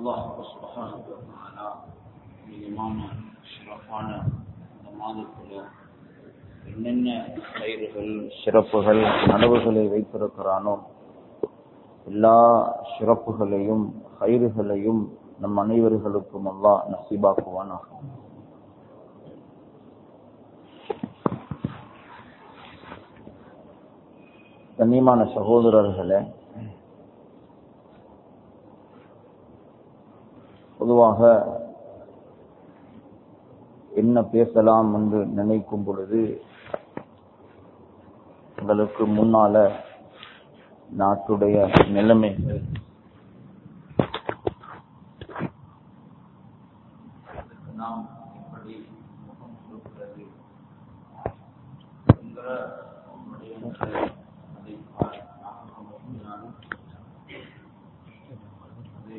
அல்லாஹ் சுபஹானஹு மிகமான சிறப்பான இந்த மாதத்தில் என்னென்ன கயிறுகள் சிறப்புகள் நனவுகளை வைத்திருக்கிறானோ எல்லா சிறப்புகளையும் கயிறுகளையும் நம் அனைவர்களுக்கும் அல்லாஹ் நசீபாக்குவானாக கண்ணியமான சகோதரர்களே பொதுவாக என்ன பேசலாம் என்று நினைக்கும் பொழுது உங்களுக்கு முன்னால நாட்டுடைய நிலைமைகள் நாம் எப்படி முகம் கொடுக்கிறது என்கிற விடயங்களை அதை ஞாபகம் வைக்கிறாலும் அது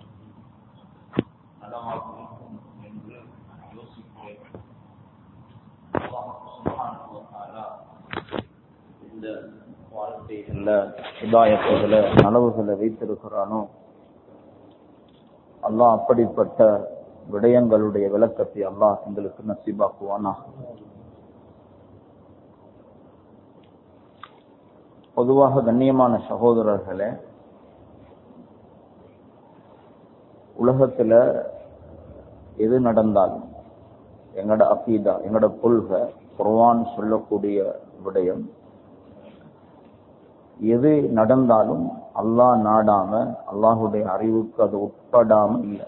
நலமாக இருக்கும் என்று யோசிக்கிறேன் அல்லாஹ் சுப்ஹானஹு வ தஆலா இந்த வாழ்க்கைகள்ல இதாயத்துகளை நலவுகளை வைத்திருக்கிறானோ அல்லாஹ் அப்படிப்பட்ட விடயங்களுடைய விளக்கத்தை அல்லாஹ் எங்களுக்கு நசீபாக்குவானா பொதுவாக கண்ணியமான சகோதரர்களே உலகத்துல எது நடந்தாலும் எங்கட அகீதா எங்கட கொள்கை குர்வான் சொல்லக்கூடிய விடயம் எது நடந்தாலும் அல்லாஹ் நாடாம அல்லாஹுடைய அறிவுக்கு அது உட்படாம இல்லை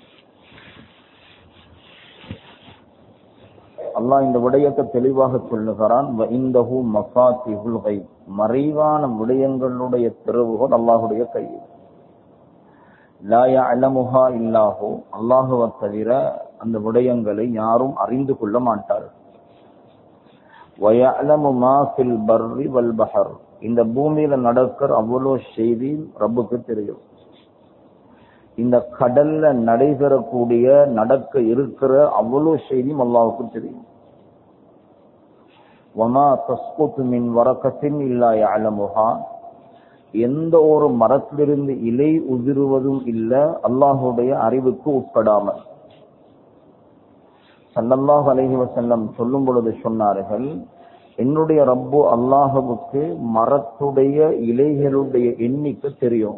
அல்லாஹ் இந்த விடயத்தை தெளிவாக சொல்லுகிறான் இந்தஹு மஃபாத்திஹுல் கைப் மறைவான விடயங்களுடைய திறவுகள் அல்லாஹுடைய கையில் லா யஅலமுஹா இல்லாஹு அல்லாஹுவை தவிர அந்த விடயங்களை யாரும் அறிந்து கொள்ள மாட்டார்கள் வயஅலமு மா ஃபில் பர்ரி வல் பஹர் இந்த பூமியில நடக்கிற அவ்வளோ செய்தி ரப்புக்கு தெரியும் இந்த கடல்ல நடைபெறக்கூடிய நடக்க இருக்கிற அவ்வளோ செய்தியும் அல்லாவுக்கு தெரியும் வமா தஸ்குத்து மின் வரக்கத்தின் இல்லா யாழமுகா எந்த ஒரு மரத்திலிருந்து இலை உதிருவதும் இல்ல அல்லாஹுடைய அறிவுக்கு உட்படாமல் சல்லல்லாஹ் அலைஹி வசல்லம் சொல்லும் பொழுது சொன்னார்கள் என்னுடைய ரப்பு அல்லாஹுவுக்கு மரத்துடைய இலைகளுடைய எண்ணிக்கை தெரியும்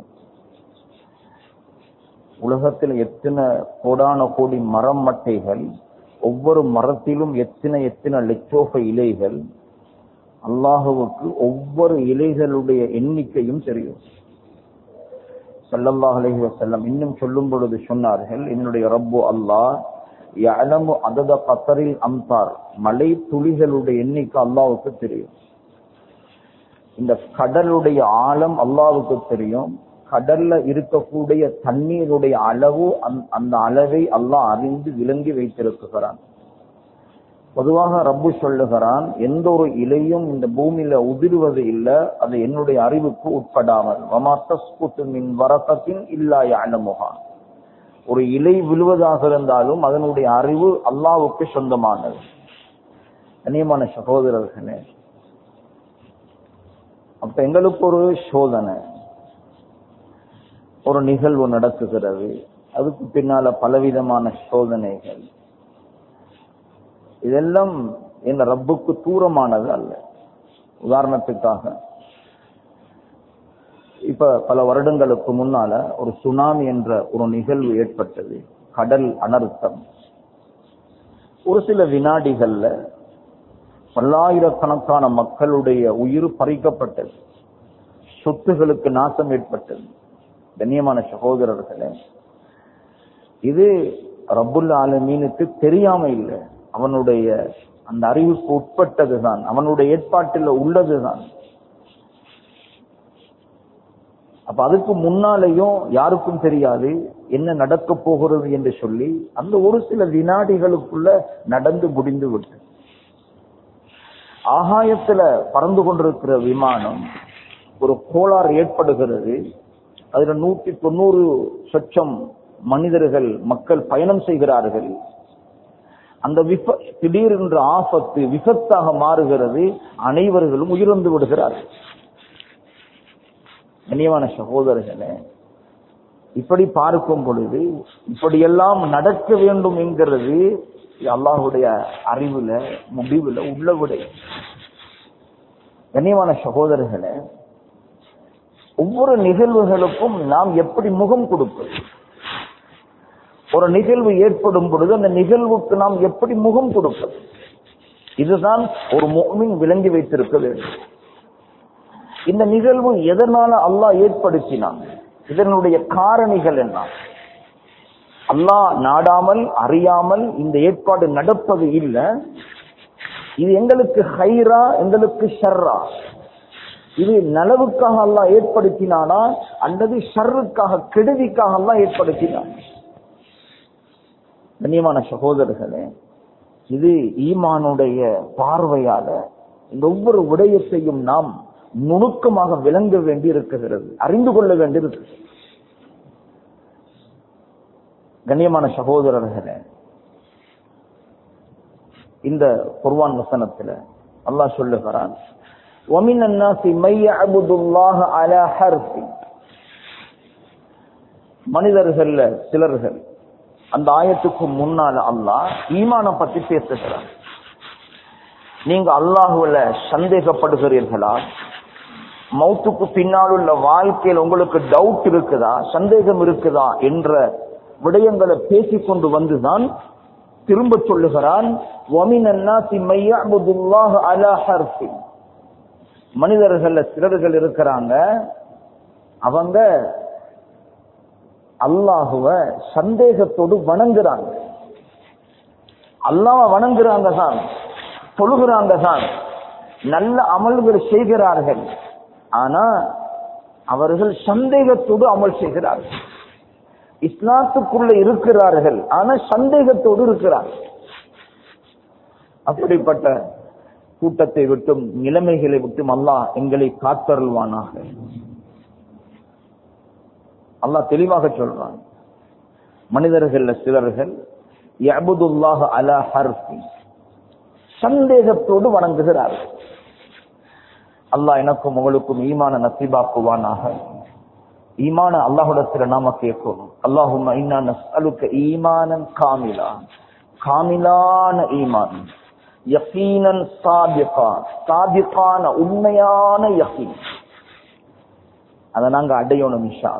உலகத்தில் எத்தனை கோடான கோடி மரம் மட்டைகள் ஒவ்வொரு மரத்திலும் எத்தனை எத்தனை லட்சோக இலைகள் அல்லாஹுவுக்கு ஒவ்வொரு இலைகளுடைய எண்ணிக்கையும் தெரியும் சல்லல்லாஹ் அலைஹி வசல்லம் இன்னும் சொல்லும் பொழுது சொன்னார்கள் என்னுடைய ரப்பு அல்லாஹ் யலமு அதத கத்தரில் அம்சார் மலை துளிகளுடைய எண்ணிக்கை அல்லாவுக்கு தெரியும் இந்த கடலுடைய ஆழம் அல்லாவுக்கு தெரியும் கடல்ல இருக்கக்கூடிய தண்ணீருடைய அளவு அந்த அளவை அல்லாஹ் அறிந்து விளங்கி வைத்திருக்கிறான் பொதுவாக ரப்பு சொல்லுகிறான் எந்த ஒரு இலையும் இந்த பூமியில உதிர்வது இல்லை அது என்னுடைய அறிவுக்கு உட்படாமல் மின் வரக்கத்தின் இல்லா யானமுகா ஒரு இலை விழுவதாக இருந்தாலும் அதனுடைய அறிவு அல்லாவுக்கு சொந்தமானது கண்ணியமான சகோதரர்களே அப்ப எங்களுக்கு ஒரு சோதனை ஒரு நிகழ்வு நடக்குகிறது அதுக்கு பின்னால பலவிதமான சோதனைகள் இதெல்லாம் என் ரப்புக்கு தூரமானது அல்ல உதாரணத்துக்காக இப்ப பல வருடங்களுக்கு முன்னால ஒரு சுனாமி என்ற ஒரு நிகழ்வு ஏற்பட்டது கடல் அனர்த்தம் ஒரு சில வினாடிகள்ல பல்லாயிரக்கணக்கான மக்களுடைய உயிர் பறிக்கப்பட்டது சொத்துகளுக்கு நாசம் ஏற்பட்டது கண்ணியமான சகோதரர்களே இது ரப்புல் ஆலமீனுக்கு தெரியாம இல்லை அவனுடைய அந்த அறிவுக்கு உட்பட்டதுதான் அவனுடைய ஏற்பாட்டில் உள்ளதுதான் அப்ப அதுக்கு முன்னாலேயும் யாருக்கும் தெரியாது என்ன நடக்க போகிறது என்று சொல்லி அந்த ஒரு சில வினாடிகளுக்குள்ள நடந்து முடிந்து விட்டு ஆகாயத்துல பறந்து கொண்டிருக்கிற விமானம் ஒரு கோளாறு ஏற்படுகிறது அதுல நூத்தி தொண்ணூறு சொச்சம் மனிதர்கள் மக்கள் பயணம் செய்கிறார்கள் அந்த விப திடீரென்ற ஆபத்து விபத்தாக மாறுகிறது அனைவர்களும் உயிரிழந்து விடுகிறார்கள் கண்ணியமான சகோதரர்களே இப்படி பார்க்கும் பொழுது இப்படியெல்லாம் நடக்க வேண்டும் என்கிறது அல்லாஹுடைய அறிவுல முடிவுல உள்ள விடை கண்ணியமான சகோதரர்களே ஒவ்வொரு நிகழ்வுகளுக்கும் நாம் எப்படி முகம் கொடுப்பது ஒரு நிகழ்வு ஏற்படும் பொழுது அந்த நிகழ்வுக்கு நாம் எப்படி முகம் கொடுப்பது இதுதான் ஒரு மோமின் விளங்கி வைத்திருக்க வேண்டும் இந்த நிகழ்வு எதனால அல்லாஹ் ஏற்படுத்தினான் இதனுடைய காரணிகள் என்ன அல்லாஹ் நாடாமல் அறியாமல் இந்த ஏற்பாடு நடப்பது இல்லை இது எங்களுக்கு ஹைரா எங்களுக்கு ஷர்ரா இது நலவுக்காக அல்லாஹ் ஏற்படுத்தினானா அல்லது ஷர்ருக்காக கெடுதிக்காக அல்லாஹ் ஏற்படுத்தினான் கண்ணியமான சகோதரர்களே இது ஈமானுடைய பார்வையால இந்த ஒவ்வொரு விடயத்தையும் நாம் நுணுக்கமாக விளங்க வேண்டி இருக்கிறது அறிந்து கொள்ள வேண்டி இருக்கு கண்ணியமான சகோதரர்களே இந்த குர்வான் வசனத்துல அல்லாஹ் சொல்லுகிறான் وَمِنَ النَّاسِ مَن يَعْبُدُ اللَّهَ عَلَى حَرْفٍ மனிதர்கள்ல சிலர்கள் அந்த ஆயத்துக்கு முன்னால அல்லாஹ் ஈமான பத்தி பேசுகிறான் நீங்க அல்லாஹுல சந்தேகப்படுகிறீர்களா மௌத்துக்கு பின்னால் உள்ள வாழ்க்கையில் உங்களுக்கு டவுட் இருக்குதா சந்தேகம் இருக்குதா என்ற விடயங்களை பேசிக்கொண்டு வந்துதான் திரும்ப சொல்லுகிறான் மனிதர்கள்ல சிலர்கள் இருக்கிறாங்க அவங்க அல்லாஹுவ சந்தேகத்தோடு வணங்குறாங்க அல்லாஹ் வணங்குறாங்க தான் தொழுகிறாங்க தான் நல்ல அமல்கள் செய்கிறார்கள் ஆனா அவர்கள் சந்தேகத்தோடு அமல் செய்கிறார்கள் இஸ்லாத்துக்குள்ள இருக்கிறார்கள் ஆனா சந்தேகத்தோடு இருக்கிறார்கள் அப்படிப்பட்ட கூட்டத்தை விட்டும் நிலைமைகளை விட்டும் அல்லாஹ் எங்களை காத்தருள்வானாக அல்லாஹ் தெளிவாக சொல்றான் மனிதர்கள் சிலர்கள் யபுதுல்லாஹ அலா ஹர்ஃபி சந்தேகத்தோடு வணங்குகிறார்கள் அல்லாஹ் எனக்கும் உங்களுக்கும் ஈமான நசீபாக்குவானாக ஈமான அல்லாஹுடத்துல நாம கேட்கணும் அல்லாஹும் அலுக்க ஈமானன் காமிலா காமிலான ஈமான் யகீனன் சாதிகா சாதிகான உண்மையான யகீன் அதை நாங்க அடையணும் இஷா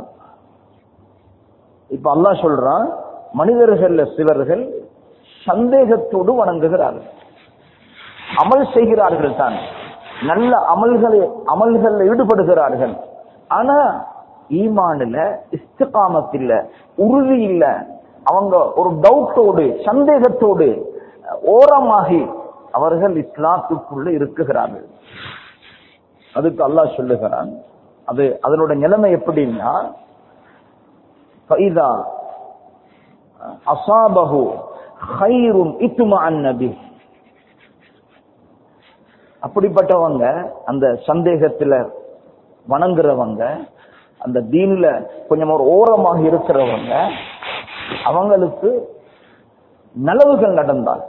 இப்ப அல்லாஹ் சொல்றான் மனிதர்கள் சிலர்கள் சந்தேகத்தோடு வணங்குகிறார்கள் அமல் செய்கிறார்கள் தான் நல்ல அமல்களை அமல்கள் ஈடுபடுகிறார்கள் ஆனா ஈமான்ல இஸ்திகாமத் இல்ல உறுதி இல்ல அவங்க ஒரு டவுட்டோடு சந்தேகத்தோடு ஓரமாகி அவர்கள் இஸ்லாத்துக்குள்ள இருக்குகிறார்கள் அதுக்கு அல்லாஹ் சொல்லுகிறான் அது அதனோட நிலைமை எப்படின்னா ஃபைதா அசாபஹு ஹைரும் இத்துமா நபி அப்படிப்பட்டவங்க அந்த சந்தேகத்துல வணங்குறவங்க அந்த தீன்ல கொஞ்சம் ஒரு ஓரமாக இருக்கிறவங்க அவங்களுக்கு நலவுகள் நடந்தால்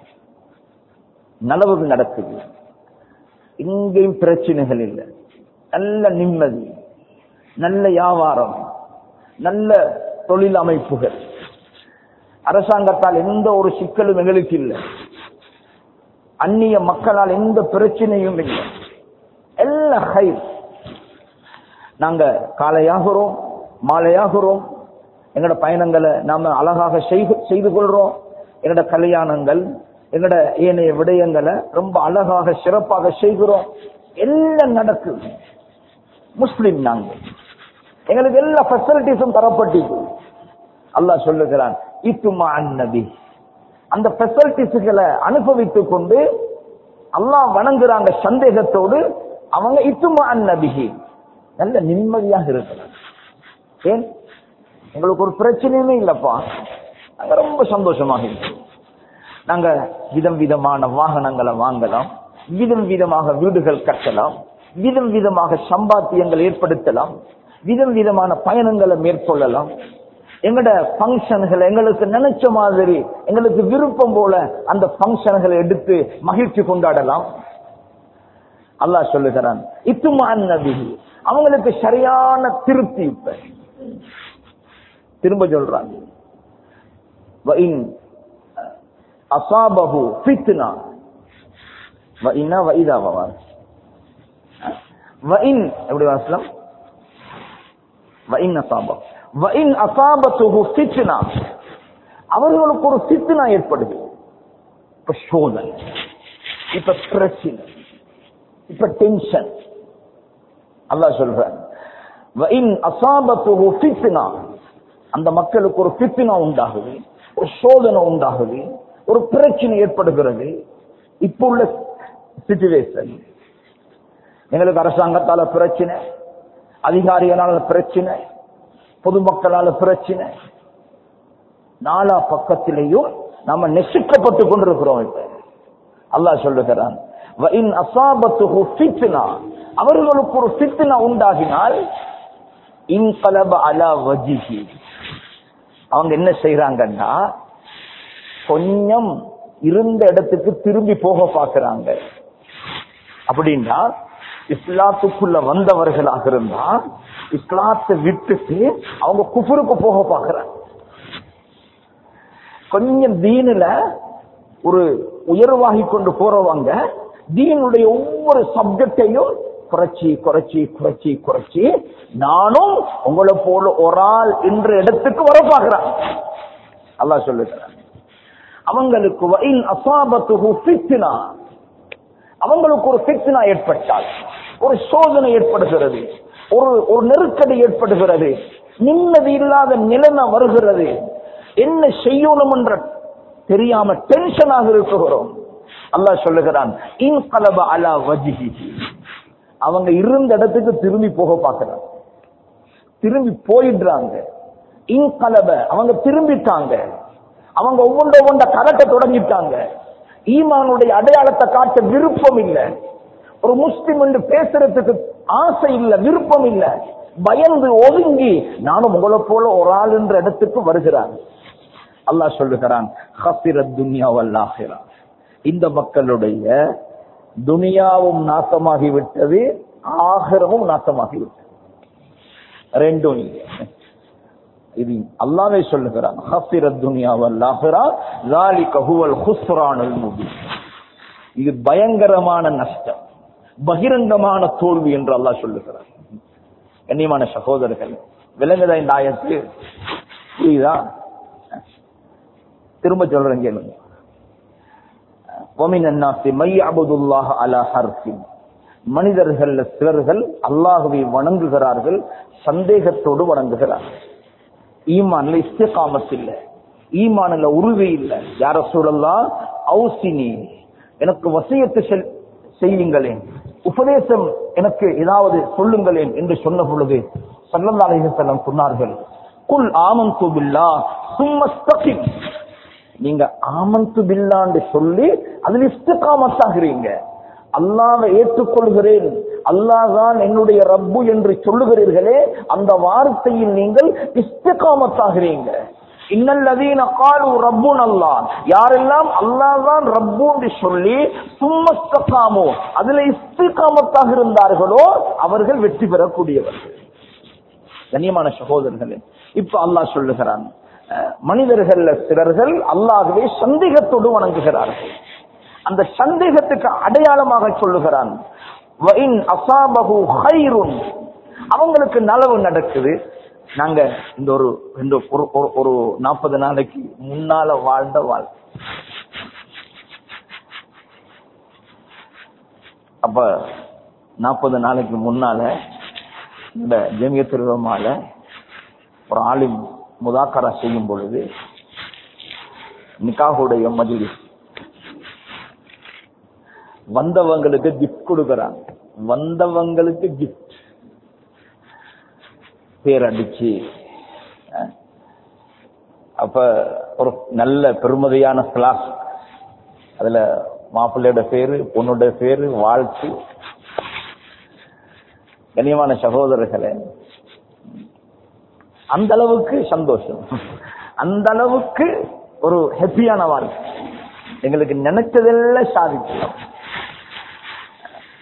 நலவுகள் நடக்குது இங்கேயும் பிரச்சனைகள் இல்லை நல்ல நிம்மதி நல்ல வியாபாரம் நல்ல தொழில் அமைப்புகள் அரசாங்கத்தால் எந்த ஒரு சிக்கலும் எங்களுக்கு இல்லை அந்நிய மக்களால் எந்த பிரச்சனையும் இல்லை எல்லாம் ஹை நாங்க காலையாகிறோம் மாலையாகிறோம் எங்களோட பயணங்களை நாம அழகாக செய்து கொள்றோம் எங்களோட கல்யாணங்கள் எங்களோட ஏனைய விடயங்களை ரொம்ப அழகாக சிறப்பாக செய்கிறோம் எல்லாம் நடக்குது முஸ்லிம் நாங்க எங்களுக்கு எல்லா பெசிலிட்டிஸும் தரப்பட்டிருக்கு அல்லாஹ் சொல்லுகிறான் இத்துமா நபி அந்த பெசிலிட்டிஸ்களை அனுபவித்துக் கொண்டு அல்லாஹ் வணங்குறாங்க சந்தேகத்தோடு அவங்க இத்துமா நபிகி நல்ல நிம்மதியாக இருக்கிறாங்க ஏன் எங்களுக்கு ஒரு பிரச்சனையுமே இல்லப்பா நாங்க ரொம்ப சந்தோஷமாக இருக்கோம் நாங்க விதம் விதமான வாகனங்களை வாங்கலாம் விதம் விதமாக வீடுகள் கட்டலாம் விதம் விதமாக சம்பாத்தியங்கள் ஏற்படுத்தலாம் விதம் விதமான பயணங்களை மேற்கொள்ளலாம் எங்கட பங்கன்களை எங்களுக்கு நினைச்ச மாதிரி எங்களுக்கு விருப்பம் போல அந்த பங்கன்களை எடுத்து மகிழ்ச்சி கொண்டாடலாம் அல்லாஹ் சொல்லுகிறான் இத்துமான் நபி அவங்களுக்கு சரியான திருப்தி இப்ப திரும்ப சொல்றாங்க وَإِنْ أَصَابَهُ فِتْنَةٌ وَإِنَّ وَإِذَا وَوَا وَإِنْ எப்படி வாசலம் وَإِنْ أَصَابَهُ وَإِنْ أَصَابَتُهُ فِتْنَةٌ அவர்களுக்கு ஒரு ஃபித்னா ஏற்படுது இப்ப சோதனை இப்ப பிரச்சனை இப்ப டென்ஷன் அல்லாஹ் சொல்றான் وَإِنْ أَصَابَتُهُ فِتْنَةٌ அந்த மக்களுக்கு ஒரு ஃபித்னா உண்டாகுது ஒரு சோதனை உண்டாகுது ஒரு பிரச்சனை ஏற்படுகிறது இப்ப உள்ள சிச்சுவேஷன் எங்களுக்கு அரசாங்கத்தால பிரச்சனை அதிகாரிகளால பிரச்சனை பொதுமக்களால பிரச்சனை நாலா பக்கத்திலேயும் நாம நெசுக்கப்பட்டு கொண்டிருக்கிறோம் இப்ப அல்லாஹ் சொல்லுகிறான் وَإِنْ أَصَابَتْهُ فِتْنَةٌ அவர்களுக்கு ஒரு ஃபித்னா உண்டாகினால் இன்கலப அலா வஜிஹி அவங்க என்ன செய்யறாங்கன்னா கொஞ்சம் இருந்த இடத்துக்கு திரும்பி போக பாக்குறாங்க அப்படின்னா இஸ்லாத்துக்குள்ள வந்தவர்களாக இருந்தா இஸ்லாத்தை விட்டுட்டு அவங்க குஃபருக்கு போக பாக்குறாங்க கொஞ்சம் தீனுல ஒரு உயர்வாகி கொண்டு போறவங்க தீனுடைய ஒவ்வொரு சப்ஜெக்டையும் குறைச்சி குறைச்சி குறைச்சி குறைச்சி நானும் உங்களை போல ஒரு ஆள் என்ற இடத்துக்கு வர பாக்குறான் அல்லாஹ் சொல்லுகிறான் அவங்களுக்கு வயின் அசாபத்துகு ஃபித்னா அவங்களுக்கு ஒரு ஃபித்னா ஏற்பட்டால் ஒரு சோதனை ஏற்படுகிறது ஒரு ஒரு நெருக்கடி ஏற்படுகிறது நிம்மதி இல்லாத நிலைமை வருகிறது என்ன செய்யணும் என்ற தெரியாம டென்ஷனாக இருக்கிறோம் அல்லாஹ் சொல்லுகிறான் இன் கலப அலா வஜிஹி அவங்க இருந்த இடத்துக்கு திரும்பி போக பார்க்கிறாங்க திரும்பி போயிடுறாங்க இன் கலப அவங்க திரும்பிட்டாங்க அவங்க ஒவ்வொன்ற ஒவ்வொன்ற கரட்ட தொடங்கிட்டாங்க ஈமானுடைய அடையாளத்தை காட்ட விருப்பம் இல்லை ஒரு முஸ்லிம் என்று பேசுறதுக்கு ஆசை இல்ல விருப்பம் இல்ல பயந்து ஒதுங்கி நானும் உங்களை போல ஒரு ஆள் என்ற இடத்துக்கு வருகிறான் அல்லாஹ் சொல்லுகிறான் ஹசிரத் துன்யா வல்லாஹிரா இந்த மக்களுடைய துனியாவும் நாசமாகி விட்டது ஆகிரமும் நாசமாகி விட்டது ரெண்டும் இல்லை இது அல்லாவே சொல்லுகிறான் ஹசிரத் துன்யா வல்லாஹிரா ذلك هو الخسران المبين இது பயங்கரமான நஷ்டம் பகிரங்கமான தோல்வி என்று அல்லாஹ் சொல்லுகிறார் கண்ணியமான சகோதரர்கள் விலங்குதா இந்த ஆயத்து புரியுதா திரும்ப சொல்றேன் கேளுங்க وَمِنَ النَّاسِ مَن يَعْبُدُ اللَّهَ عَلَى حَرْفٍ மனிதர்கள் சிலர்கள் அல்லாஹுவை வணங்குகிறார்கள் சந்தேகத்தோடு வணங்குகிறார்கள் ஈமான்ல இஸ்திகாமத் இல்ல ஈமான்ல உறுதி இல்ல யார சூழல்லாம் அவுசினி எனக்கு வசியத்து செல்- செய்யுங்களேன் உபதேசம் எனக்கு ஏதாவது சொல்லுங்களேன் என்று சொன்ன பொழுது சல்லல்லாஹு அலைஹி வஸல்லம் சொன்னார்கள் குல் ஆமன்து பில்லாஹ் சும்ம இஸ்தகிம் நீங்க ஆமன்து பில்லான்னு சொல்லி அதுல இஸ்திகாமத்தாகிறீங்க அல்லாவை ஏற்றுக்கொள்கிறேன் அல்லாஹ் தான் என்னுடைய ரப்பு என்று சொல்லுகிறீர்களே அந்த வார்த்தையில் நீங்கள் இஸ்திகாமத்தாகிறீங்க இன்னல்லதீன காலு ரப்புன் அல்லாஹ் யாரெல்லாம் அல்லாஹ் தான் ரப்பு என்று சொல்லி சும்மஸ்தகாமோ அதுல இஸ்திகாமத்தாக இருந்தார்களோ அவர்கள் வெற்றி பெறக்கூடியவர்கள் கண்ணியமான சகோதரர்களே இப்ப அல்லாஹ் சொல்லுகிறான் அஹ், மனிதர்கள்ல சிலர்கள் அல்லாகவே சந்தேகத்தோடு வணங்குகிறார்கள் அந்த சந்தேகத்துக்கு அடையாளமாக சொல்லுகிறான் "வஇன் அஸாபஹு கைருன்." அவங்களுக்கு நலவு நடக்குது நாங்க இந்த ஒரு இந்த ஒரு ஒரு- ஒரு நாற்பது நாளைக்கு முன்னால வாழ்ந்த வாழ் அப்ப நாற்பது நாளைக்கு முன்னால இந்த ஜமிய திருவமால ஒரு ஆலிம் முதாக்கரா செய்யும் பொழுது நிக்காஹுடைய மஜ்லிஸ் வந்தவங்களுக்கு கிஃப்ட் கொடுக்கறாங்க வந்தவங்களுக்கு கிஃப்ட் பேர் அடிச்சு அஹ், அப்ப ஒரு நல்ல பெருமதியான கிளாஸ் அதுல மாப்பிள்ளையோட பேரு பொண்ணோட பேரு வாழ்த்து கண்ணியமான சகோதரர்களே அந்த அளவுக்கு சந்தோஷம் அந்த அளவுக்கு ஒரு ஹெப்பியான வாழ்க்கை எங்களுக்கு நினைச்சதெல்லாம் சாதிக்கலாம்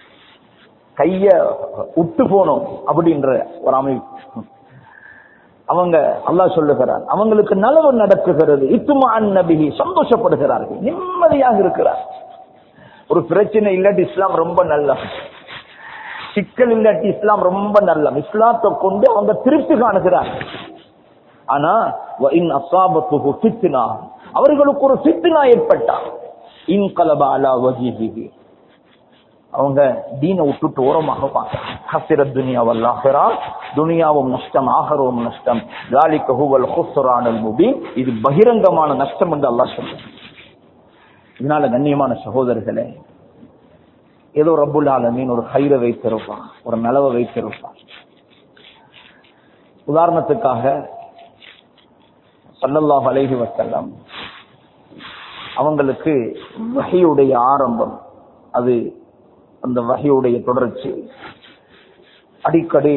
கைய உட்டு போனோம் அப்படின்ற ஒரு அமைப்பு அவங்க அல்லாஹ் சொல்லுகிறார் அவங்களுக்கு நலவு நடக்குகிறது இத்துமான் நபிகி சந்தோஷப்படுகிறார்கள் நிம்மதியாக இருக்கிறார் ஒரு பிரச்சனை இல்லாட்டி இஸ்லாம் ரொம்ப நல்ல சிக்கல் இல்லாட்டி இஸ்லாம் ரொம்ப நல்ல இஸ்லாத்தை கொண்டு அவங்க திருப்தி காணுகிறார் ஆனா இன் அசாபத்து ஃபித்னா அவர்களுக்கு ஒரு ஃபித்னா ஏற்பட்டா இன் கலபா அலா வஜிஹிஹி அவங்க தீனை விட்டுட்டு ஓரமாக பார்க்க துனியாவல்லாகிறா துனியாவும் நஷ்டம் ஆகரவும் நஷ்டம் காலிக்க ஹுவல் ஹுஸ்ரானல் முபீன் இது பகிரங்கமான நஷ்டம் என்று அல்லாஹ் சொல்ல இதனால கண்ணியமான சகோதரர்களே ஏதோ ரப்புல் ஆலமீன் ஒரு கயிறை வைத்திருப்பான் ஒரு நிலவை வைத்திருப்பான் உதாரணத்துக்காக சல்லல்லாஹ் அலைஹி வசல்லம் அவங்களுக்கு வகையுடைய ஆரம்பம் அது அந்த வகையுடைய தொடர்ச்சி அடிக்கடி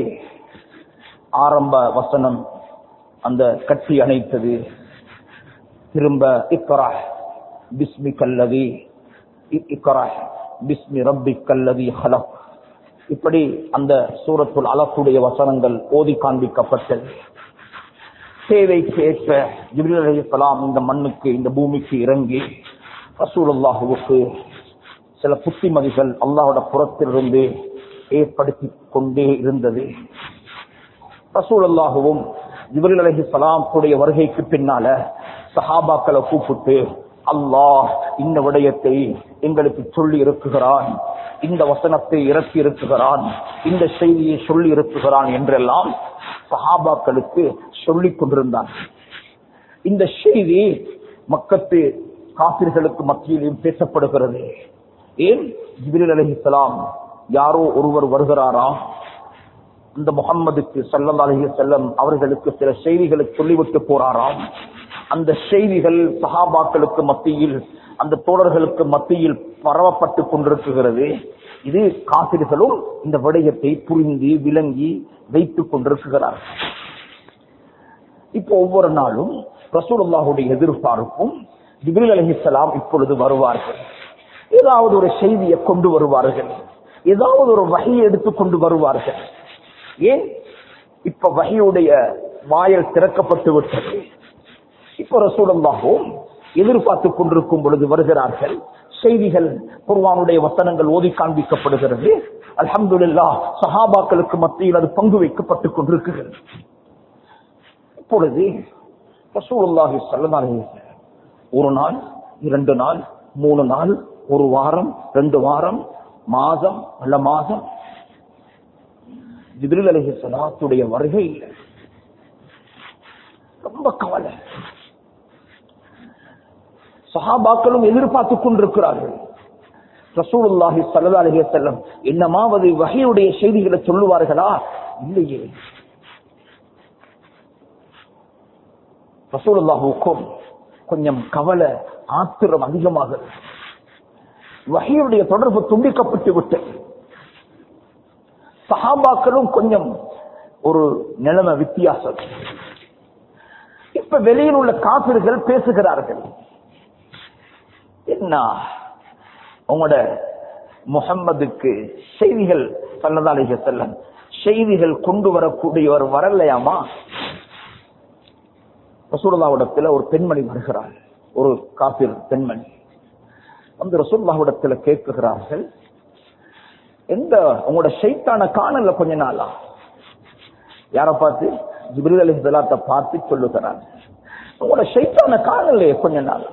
ஆரம்ப வசனம் அந்த கட்டி அணைத்தது திரும்ப இக்கரா பிஸ்மி கல்லதி இக்கரா பிஸ்மி ரப்பி கல்லதி ஹலப் இப்படி அந்த சூரத்துல் அலக்குடைய வசனங்கள் ஓதி காண்பிக்கப்பட்டது தேவைக்கு ஏற்ப ஜிப்ரீல் அலைஹிஸ்ஸலாம் இந்த மண்ணுக்கு இந்த பூமிக்கு இறங்கி ரசூலுல்லாஹுவுக்கு சில புத்திமதிகள் அல்லாஹோட புறத்திலிருந்து ஏற்படுத்தி கொண்டே இருந்தது ரசூலுல்லாஹுவும் ஜிப்ரீல் அலைஹிஸ்ஸலாம் உடைய வருகைக்கு பின்னால சஹாபாக்களை கூப்பிட்டு அல்லாஹ் இந்த விடயத்தை எங்களுக்கு சொல்லி இருக்குகிறான் இந்த வசனத்தை இறக்கி இருக்குகிறான் இந்த செய்தியை சொல்லி இருக்குகிறான் என்றெல்லாம் சஹாபாக்களுக்கு சொல்லிக் கொண்டிருந்தான் இந்த செய்தி மக்கத்து காசிர்களுக்கு மத்தியிலும் பேசப்படுகிறது ஏன் ஜிபிரில் அலிஹிசலாம் யாரோ ஒருவர் வருகிறாரா இந்த முகம்மதுக்கு சல்லா அலஹி செல்லம் அவர்களுக்கு சில செய்திகளை சொல்லிவிட்டு போறாராம் அந்த செய்திகள் சஹாபாக்களுக்கு மத்தியில் அந்த தோழர்களுக்கு மத்தியில் பரவப்பட்டு கொண்டிருக்கிறது இது காசிர்களும் இந்த விடயத்தை புரிந்து விளங்கி வைத்துக் கொண்டிருக்கிறார் இப்போ ஒவ்வொரு நாளும் ரசூலுல்லாஹுடைய எதிர்பார்ப்பும் ஜிபிரில் அலிஹிசலாம் இப்பொழுது வருவார்கள் ஏதாவது ஒரு செய்தியை கொண்டு வருவார்கள் ஏதாவது ஒரு வகையை எடுத்து கொண்டு வருவார்கள் ஏன் இப்ப வகையுடைய வாயல் திறக்கப்பட்டு விட்டது இப்ப ரசூலம்பாகவும் எதிர்பார்த்து கொண்டிருக்கும் பொழுது வருகிறார்கள் செய்திகள் குர்வானுடைய வசனங்கள் ஓதி காண்பிக்கப்படுகிறது அலமதுல்லா சஹாபாக்களுக்கு மத்தியில் அது பங்கு வைக்கப்பட்டுக் கொண்டிருக்கிறது இப்பொழுது ரசூலுல்லாஹி ஸல்லல்லாஹு ஒரு நாள் இரண்டு நாள் மூணு நாள் ஒரு வாரம் ரெண்டு வாரம் மாதம் அல்ல மாதம் ஜிப்ரில் அலைஹி ஸலாத்துடைய வருகை இல்லை ரொம்ப கவலை சஹாபாக்களும் எதிர்பார்த்துக் கொண்டிருக்கிறார்கள் ரசூலுல்லாஹி ஸல்லல்லாஹு அலைஹி வஸல்லம் என்னமாவது வகையுடைய செய்திகளை சொல்லுவார்களா இல்லையே ரசூலுல்லாஹுக்கும் கொஞ்சம் கவலை ஆத்திரம் அதிகமாக வகையுடைய தொடர்பு துண்டிக்கப்பட்டு விட்டது சஹாபாக்களும் கொஞ்சம் ஒரு நிலைமை வித்தியாசம் இப்ப வெளியில் உள்ள காப்பிர்கள் பேசுகிறார்கள் என்ன உங்களோட முகம்மதுக்கு செய்திகள் சல்லதாலேஜ செல்லம் செய்திகள் கொண்டு வரக்கூடியவர் வரலையாமா ரசூல்லாவிடத்துல ஒரு பெண்மணி வருகிறார் ஒரு காபிர் பெண்மணி அந்த ரசூல்லாவிடத்துல கேட்குகிறார்கள் எந்த உங்களோட ஷைத்தான காணல கொஞ்ச நாளா யார பார்த்து ஜிப்ரில் அலி சலாத்தை பார்த்து சொல்லுகிறார் உங்களோட ஷைத்தான காணல கொஞ்ச நாளா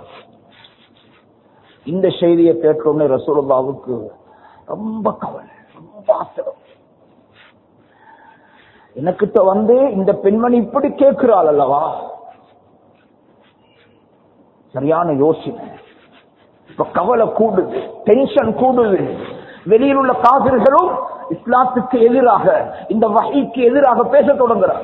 இந்த செய்தியை கேட்டோன்னு ரசூலுல்லாவுக்கு ரொம்ப கவலை ரொம்ப ஆத்திரம் எனக்கிட்ட வந்து இந்த பெண்மணி இப்படி கேட்கிறாள் அல்லவா சரியான யோசனை இப்ப கவலை கூடுது டென்ஷன் கூடுது வெளியில் உள்ள காவிர்களும் இஸ்லாத்துக்கு எதிராக இந்த வகைக்கு எதிராக பேச தொடங்குறார்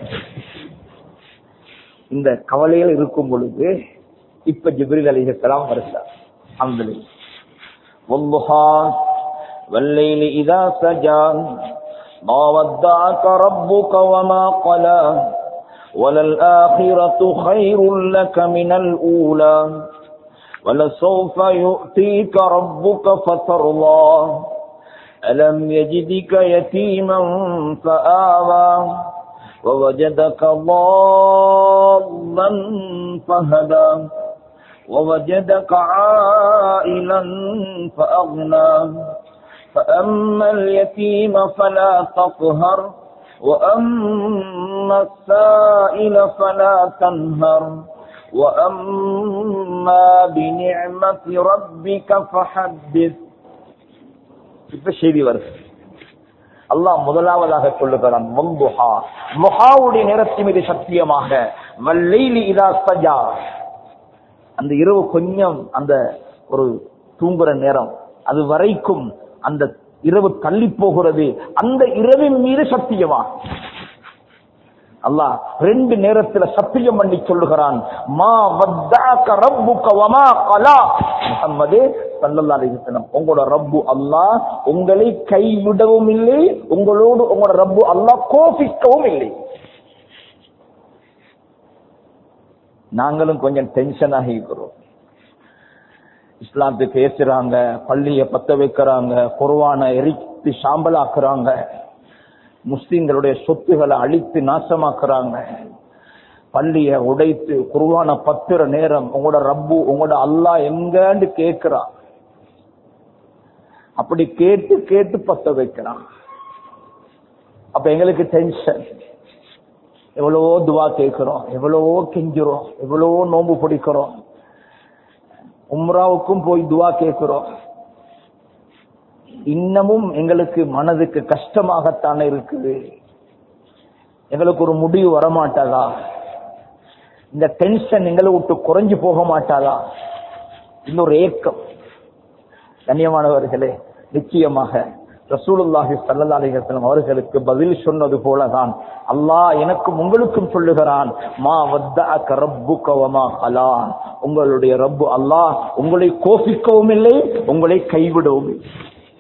இந்த கவலையில் இருக்கும் பொழுது இப்ப ஜிப்ரில் அலிஹலாம் வருகிறார் الحمد لله والضحى والليل إذا سجى ما ودعك ربك وما قلى وللآخرة خير لك من الأولى ولسوف يؤتيك ربك فترضى ألم يجدك يتيما فآوى ووجدك ضالا فهدى ووجدك عائلا فأغنى فأما اليتيم فلا تقهر وأما السائل فلا تنهر وأما بنعمة ربك فحدث இப்ப செய்தி வருது அல்லாஹ் முதலாவதாக சொல்லுகிறான் முந்துஹா முஹாவுடைய நேரத்தின் மீது சத்தியமாக வல்லைலி இதா சஜா அந்த இரவு கொஞ்சம் அந்த ஒரு தூங்குற நேரம் அது வரைக்கும் அந்த இரவு தள்ளி போகிறது அந்த இரவின் மீது சத்தியமா அல்லாஹ் ரெண்டு நேரத்துல சத்தியம் பண்ணி சொல்லுகிறான் மா வத்தாக்க ரப்புக்க வமா கலா முஹம்மதே ஸல்லல்லாஹு அலைஹி வஸல்லம் உங்களோட ரப்பு அல்லாஹ் உங்களை கைவிடவும் இல்லை உங்களோடு உங்களோட ரப்பு அல்லாஹ் கோபிக்கவும் இல்லை நாங்களும் கொஞ்சம் டென்ஷன் ஆகிக்கிறோம் இஸ்லாத்துக்கு பேசுறாங்க பள்ளிய பத்த வைக்கிறாங்க குர்வான எரித்து சாம்பலாக்குறாங்க முஸ்லிம்களுடைய சொத்துக்களை அழித்து நாசமாக்குறாங்க பள்ளிய உடைத்து குர்வான பத்துற நேரம் உங்களோட ரப்பு உங்களோட அல்லாஹ் எங்கன்னு கேட்கிறான் அப்படி கேட்டு கேட்டு பத்த வைக்கிறான் அப்ப எங்களுக்கு டென்ஷன் எவ்வளவோ துவா கேட்கிறோம் எவ்வளவோ கெஞ்சுறோம் எவ்வளவோ நோன்பு பிடிக்கிறோம் உம்ராவுக்கும் போய் துவா கேட்கிறோம் இன்னமும் எங்களுக்கு மனதுக்கு கஷ்டமாகத்தானே இருக்குது எங்களுக்கு ஒரு முடிவு வரமாட்டாதா இந்த டென்ஷன் எங்களை விட்டு குறைஞ்சு போக மாட்டாதா இன்னொரு ஏக்கம் கண்ணியமானவர்களே நிச்சயமாக ரசூலுல்லாஹி ஸல்லல்லாஹு அலைஹி வஸல்லம் அவர்களுக்கு பதில் சொன்னது போலதான் அல்லாஹ் எனக்கும் உங்களுக்கும் சொல்லுகிறான் மா வத்தஅக ரப்புக வமா கலான் உங்களுடைய ரப்பு அல்லாஹ் உங்களை கோபிக்கவும் இல்லை உங்களை கைவிடவும் இல்லை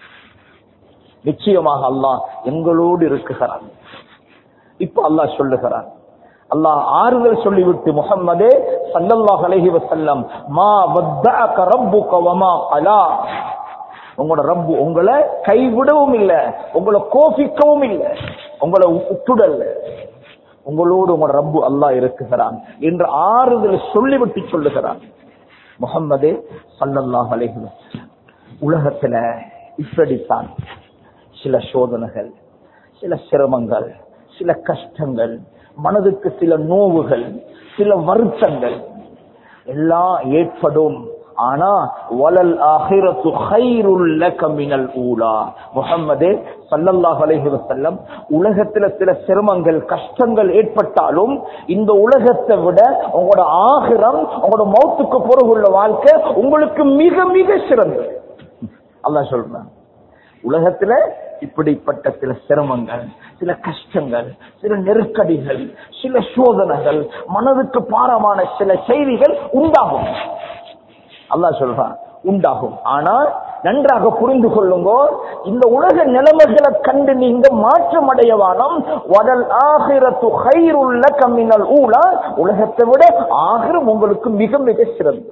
நிச்சயமாக அல்லாஹ் எங்களோடு இருக்குகிறான் இப்ப அல்லாஹ் சொல்லுகிறான் அல்லாஹ் ஆறுதல் சொல்லிவிட்டு முகம்மதே சல்லல்லாஹு அலைஹி வஸல்லம் மா வத்தஅக ரப்புக வமா கலா உங்களோட ரப்பு உங்களை கைவிடவும் இல்லை உங்களை கோபிக்கவும் இல்லை உங்களை உட்டுடல்ல உங்களோடு உங்களோட ரப்பு அல்லாஹ் இருக்குகிறான் என்று ஆறுதல் சொல்லிவிட்டு சொல்லுகிறான் முகம்மதே சல்லல்லாஹு அலைஹி வஸல்லம் உலகத்துல இப்படித்தான் சில சோதனைகள் சில சிரமங்கள் சில கஷ்டங்கள் மனதுக்கு சில நோவுகள் சில வருத்தங்கள் எல்லாம் ஏற்படும் ஆனா வலல் ஆஹிரத்து ஹைருல் லக மினல் ஊலா முஹம்மதே ஸல்லல்லாஹு அலைஹி வஸல்லம் உலகத்துல சில சிரமங்கள் கஷ்டங்கள் ஏற்பட்டாலும் இந்த உலகத்தை விட உங்களோட ஆகிரம் உங்களோட மௌத்துக்கு பிறகுள்ள வாழ்க்கை உங்களுக்கு மிக மிக சிறந்தது அல்லாஹ் சொல்றான் உலகத்துல இப்படிப்பட்ட சில சிரமங்கள் சில கஷ்டங்கள் சில நெருக்கடிகள் சில சோதனைகள் மனதுக்கு பாரமான சில செய்திகள் உண்டாகும் அல்லாஹ் சொல்றான் உண்டாகும் ஆனால் நன்றாக புரிந்து கொள்ளுங்க இந்த உலக நிலைமைகளை கண்டு நீங்க மாற்றம் அடையவானம் வடல் ஆகிரத்து ஹைருள்ள கம்மினல் ஊழா உலகத்தை விட ஆகிரம் உங்களுக்கு மிக மிக சிறந்தது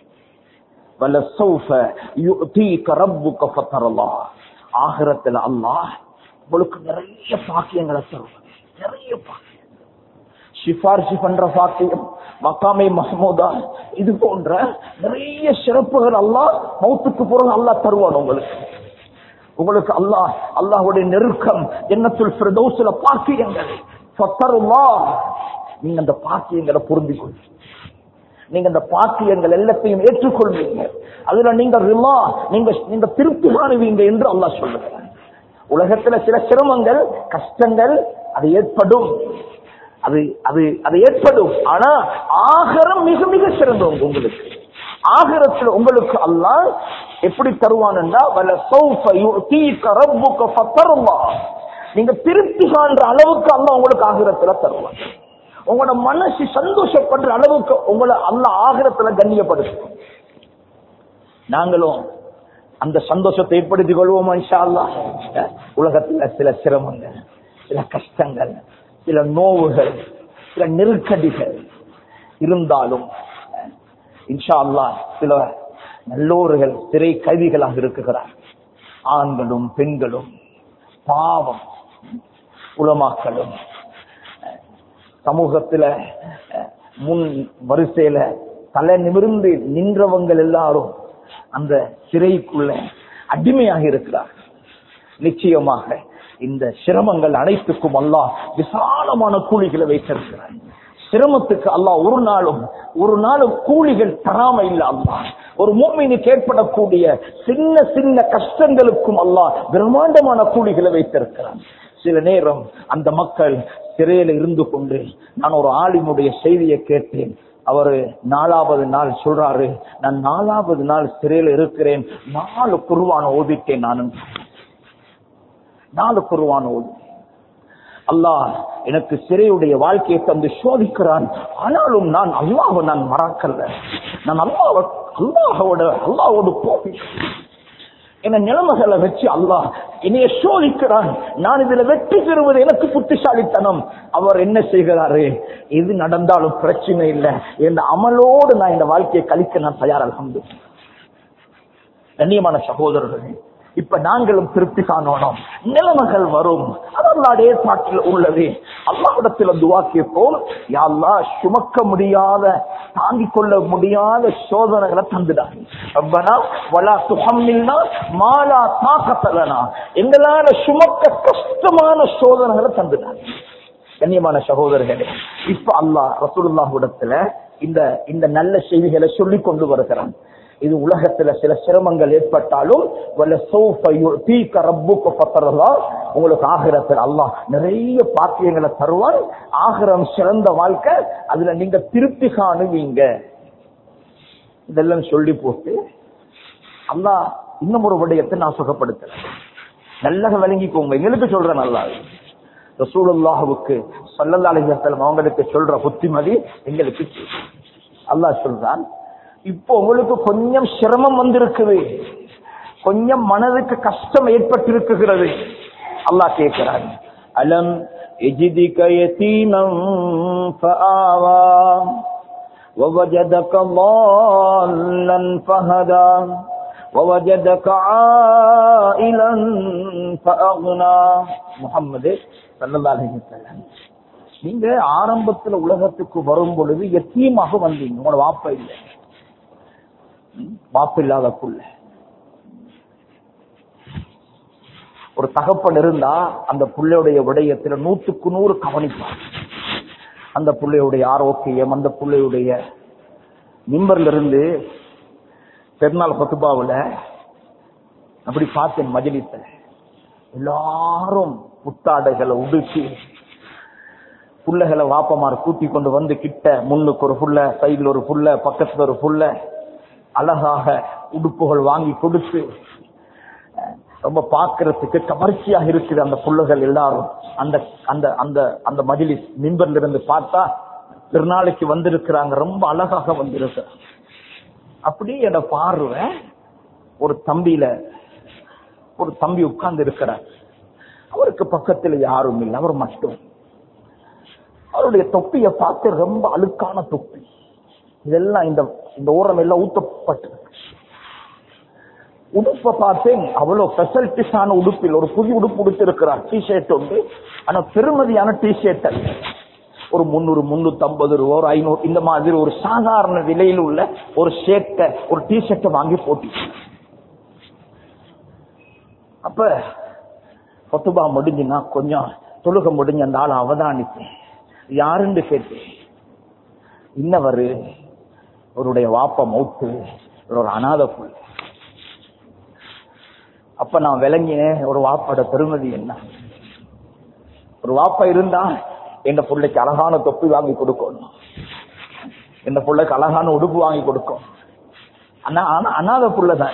வலசௌஃப யுதீக ரப்புக ஃபதரல்லாஹ் ஆகிரத்தில் அல்லாஹ் உங்களுக்கு நிறைய பாக்கியங்களை தருவான் நிறைய பாக்கியம் சிபாரிசு பண்ற பாக்கியம் மக்காமை மஹமூதா இது போன்ற நிறைய சிறப்புகள் அல்லாஹ் மௌத்துக்கு பிறகு அல்லாஹ் தருவான் உங்களுக்கு உங்களுக்கு அல்லாஹ் அல்லாஹ்வுடைய நெருக்கம் எண்ணத்துல் பிரதோசில பாக்கியங்கள் ஃபத்தருல்லாஹ் நீங்க அந்த பாக்கியங்களை புரிந்து கொள்ளுங்க நீங்க அந்த பாக்கியங்கள் எல்லாத்தையும் ஏற்றுக்கொள்வீங்க அதுல நீங்க ரிமா நீங்க நீங்க திருப்தி காணுவீங்க என்று அல்லாஹ் சொல்லுகிறார் உலகத்துல சில சிரமங்கள் கஷ்டங்கள் அது ஏற்படும் அது அது அது ஏற்படும் ஆனா ஆகரம் மிக மிக சிறந்தவங்க உங்களுக்கு ஆகரத்தில் உங்களுக்கு அல்லாஹ் எப்படி தருவான்டா வல சௌஃப யுதீக ரப்புக ஃபத்தருல்லாஹ் நீங்க திருப்தி காண்ற அளவுக்கு அல்லாஹ் உங்களுக்கு ஆகிரத்துல தருவான் உங்களோட மனசு சந்தோஷப்படுற அளவுக்கு உங்களை அல்ல ஆகிரத்துல கண்ணியப்படுத்தும் நாங்களும் அந்த சந்தோஷத்தை ஏற்படுத்திக் கொள்வோமா இன்ஷா அல்லாஹ் உலகத்துல சில சிரமங்கள் சில கஷ்டங்கள் சில நோவுகள் சில நெருக்கடிகள் இருந்தாலும் இன்ஷா அல்லாஹ் சில நல்லோர்கள் சிறை கைதிகளாக இருக்குகிறார் ஆண்களும் பெண்களும் பாவம் உலமாக்களும் சமூகத்துல அஹ், முன் வரிசையில தலை நிமிர்ந்து நின்றவங்க எல்லாரும் அந்த சிறைக்குள்ள அடிமையாக இருக்கிறார் நிச்சயமாக இந்த சிரமங்கள் அனைத்துக்கும் அல்லாஹ் விசாலமான கூலிகளை வைத்திருக்கிறார் சிரமத்துக்கு அல்லாஹ் ஒரு நாளும் ஒரு நாளும் கூலிகள் தராம இல்ல அல்லாஹ் ஒரு மூமினுக்கு ஏற்படக்கூடிய சின்ன சின்ன கஷ்டங்களுக்கும் அல்லாஹ் பிரம்மாண்டமான கூலிகளை வைத்திருக்கிறான் சில நேரம் அந்த மக்கள் சிறையில இருந்து கொண்டு நான் ஒரு ஆலிமுடைய செய்தியை கேட்டேன் அவரு நாலாவது நாள் சொல்றாரு நான் நாலாவது நாள் சிறையில இருக்கிறேன் நாலு குருவான ஓதிட்டேன் நான் நாலு குருவான ஓதி அல்லாஹ் எனக்கு சிறையுடைய வாழ்க்கையை தந்து சோதிக்கிறான் ஆனாலும் நான் அல்லாஹ் நான் மறக்கல்ல நான் அல்லாஹ் அல்லாஹோட அல்லாஹோடு போய் என்ன நிலைமைகளை வச்சு அல்லாஹ் என்னைய சோதிக்கிறான் நான் இதுல வெற்றி பெறுவது எனக்கு புத்திசாலித்தனம் அவர் என்ன செய்கிறாரு எது நடந்தாலும் பிரச்சனை இல்லை என்ற அமலோடு நான் இந்த வாழ்க்கையை கழிக்க நான் தயார் அலமது கண்ணியமான சகோதரர்களே இப்ப நாங்களும் திருப்தி காணணும் நிலைமைகள் வரும் அதல்லாட ஏற்பாட்டில் உள்ளது அல்லாஹிடத்தில் துவா கேட்போம் யாழ்லா சுமக்க முடியாத தாங்கிக் கொள்ள முடியாத சோதனைகளை தந்துடாங்க ரப்பனா வலா சுகம்னா மாலா தாக்கத்தலனா எங்களால சுமக்க கஷ்டமான சோதனைகளை தந்துடாங்க கண்ணியமான சகோதரர்களே இப்ப அல்லாஹ் ரசூலுல்லாஹ்விடத்துல இந்த இந்த நல்ல செய்திகளை சொல்லி கொண்டு வருகிறான் இது உலகத்துல சில சிரமங்கள் ஏற்பட்டாலும் வல்ல சௌஃப யு'தீக ரப்புக ஃபதரல்லா உங்களுக்கு ஆகிரத்தில் அல்லாஹ் நிறைய பாக்கியங்களை தருவான் ஆகிரம் சிறந்த வாழ்க்கை அதுல நீங்க திருப்தி காணுவீங்க இதெல்லாம் சொல்லி போட்டு அல்லாஹ் இன்னும் ஒரு விடயத்தை நான் சுகப்படுத்துறேன் நல்லக விளங்கிக்கோங்க எங்களுக்கு சொல்றேன் நல்லா ரசூலுல்லாஹுக்கு சல்லல்லா அலைஹி வஸல்லம் அவங்களுக்கு சொல்ற புத்திமதி எங்களுக்கு அல்லாஹ் சொல்றான் இப்போ உங்களுக்கு கொஞ்சம் சிரமம் வந்திருக்குது கொஞ்சம் மனதுக்கு கஷ்டம் ஏற்பட்டிருக்குகிறது அல்லாஹ் கேட்கிறான் அலம் எஜிதிக யதீமம் ஃபஆவா ووجدك ضالا فهدى ووجدك عائلا فأغنى محمد சல்லல்லாஹு அலைஹி வஸல்லம் நீங்க ஆரம்பத்துல உலகத்துக்கு வரும் பொழுது எத்தீமாக வந்தீங்க உங்களோட வாப்ப இல்லை வாப்பு இல்லாத புள்ள ஒரு தகப்பன் இருந்தா அந்த புள்ளையுடைய விடயத்துல நூற்றுக்கு நூறு கவனிப்பார் அந்த புள்ளையுடைய ஆரோக்கியம் அந்த புள்ளையுடைய மிம்பர்ல இருந்து பெருநாள் பத்துபாவுல அப்படி பார்த்தேன் மஜிலித்த எல்லாரும் புத்தாடைகளை உடுக்கி புள்ளைகளை வாப்பமார் கூட்டி கொண்டு வந்து கிட்ட முன்னுக்கு ஒரு புள்ள சைடுல ஒரு புள்ள பக்கத்துல ஒரு புள்ள அழகாக உடுப்புகள் வாங்கி கொடுத்து ரொம்ப பார்க்கறதுக்கு கவர்ச்சியாக இருக்குது அந்த புள்ளைகள் எல்லாரும் அந்த அந்த அந்த அந்த மஜிலிஸ் மிம்பர்ல இருந்து பார்த்தா திருநாளைக்கு வந்திருக்கிறாங்க ரொம்ப அழகாக வந்திருக்கிறாங்க அப்படி என பார்வை ஒரு தம்பியில ஒரு தம்பி உட்கார்ந்து இருக்கிறார் அவருக்கு பக்கத்துல யாரும் இல்லை அவர் மட்டும் அவருடைய தொப்பியை பார்த்து ரொம்ப அழுக்கான தொப்பி இதெல்லாம் இந்த இந்த ஓரம் எல்லாம் ஊத்தப்பட்டு உடுப்பை பார்த்தேன் அவ்வளவு ஃபெசிலிட்டிஸான உடுப்பில் ஒரு புது உடுப்பு உடுத்து இருக்கிறார் டி ஷர்ட் உண்டு ஆனா பெருமதியான டி ஷர்ட் அல்ல ஒரு முன்னூறு முன்னூத்தி ஐம்பது ரூபா ஒரு ஐநூறு இந்த மாதிரி ஒரு சாதாரண விலையில் உள்ள ஒரு ஷர்ட்டை ஒரு டி ஷர்ட்டை வாங்கி போட்டி அப்ப கொத்துபா முடிஞ்சுன்னா கொஞ்சம் தொழுக முடிஞ்ச அந்த ஆள் அவதானித்தேன் யாருன்னு கேட்டேன் இன்னவரு அவருடைய வாப்ப மௌத்து ஒரு அநாத புள்ள அப்ப நான் விளங்கினேன் ஒரு வாப்போட பெருமதி என்ன ஒரு வாப்பா இருந்தா எங்க பிள்ளைக்கு அழகான தொப்பி வாங்கி கொடுக்கணும் இந்த பிள்ளைக்கு அழகான உடுப்பு வாங்கி கொடுக்கும் ஆனா ஆனா அநாத புள்ளதான்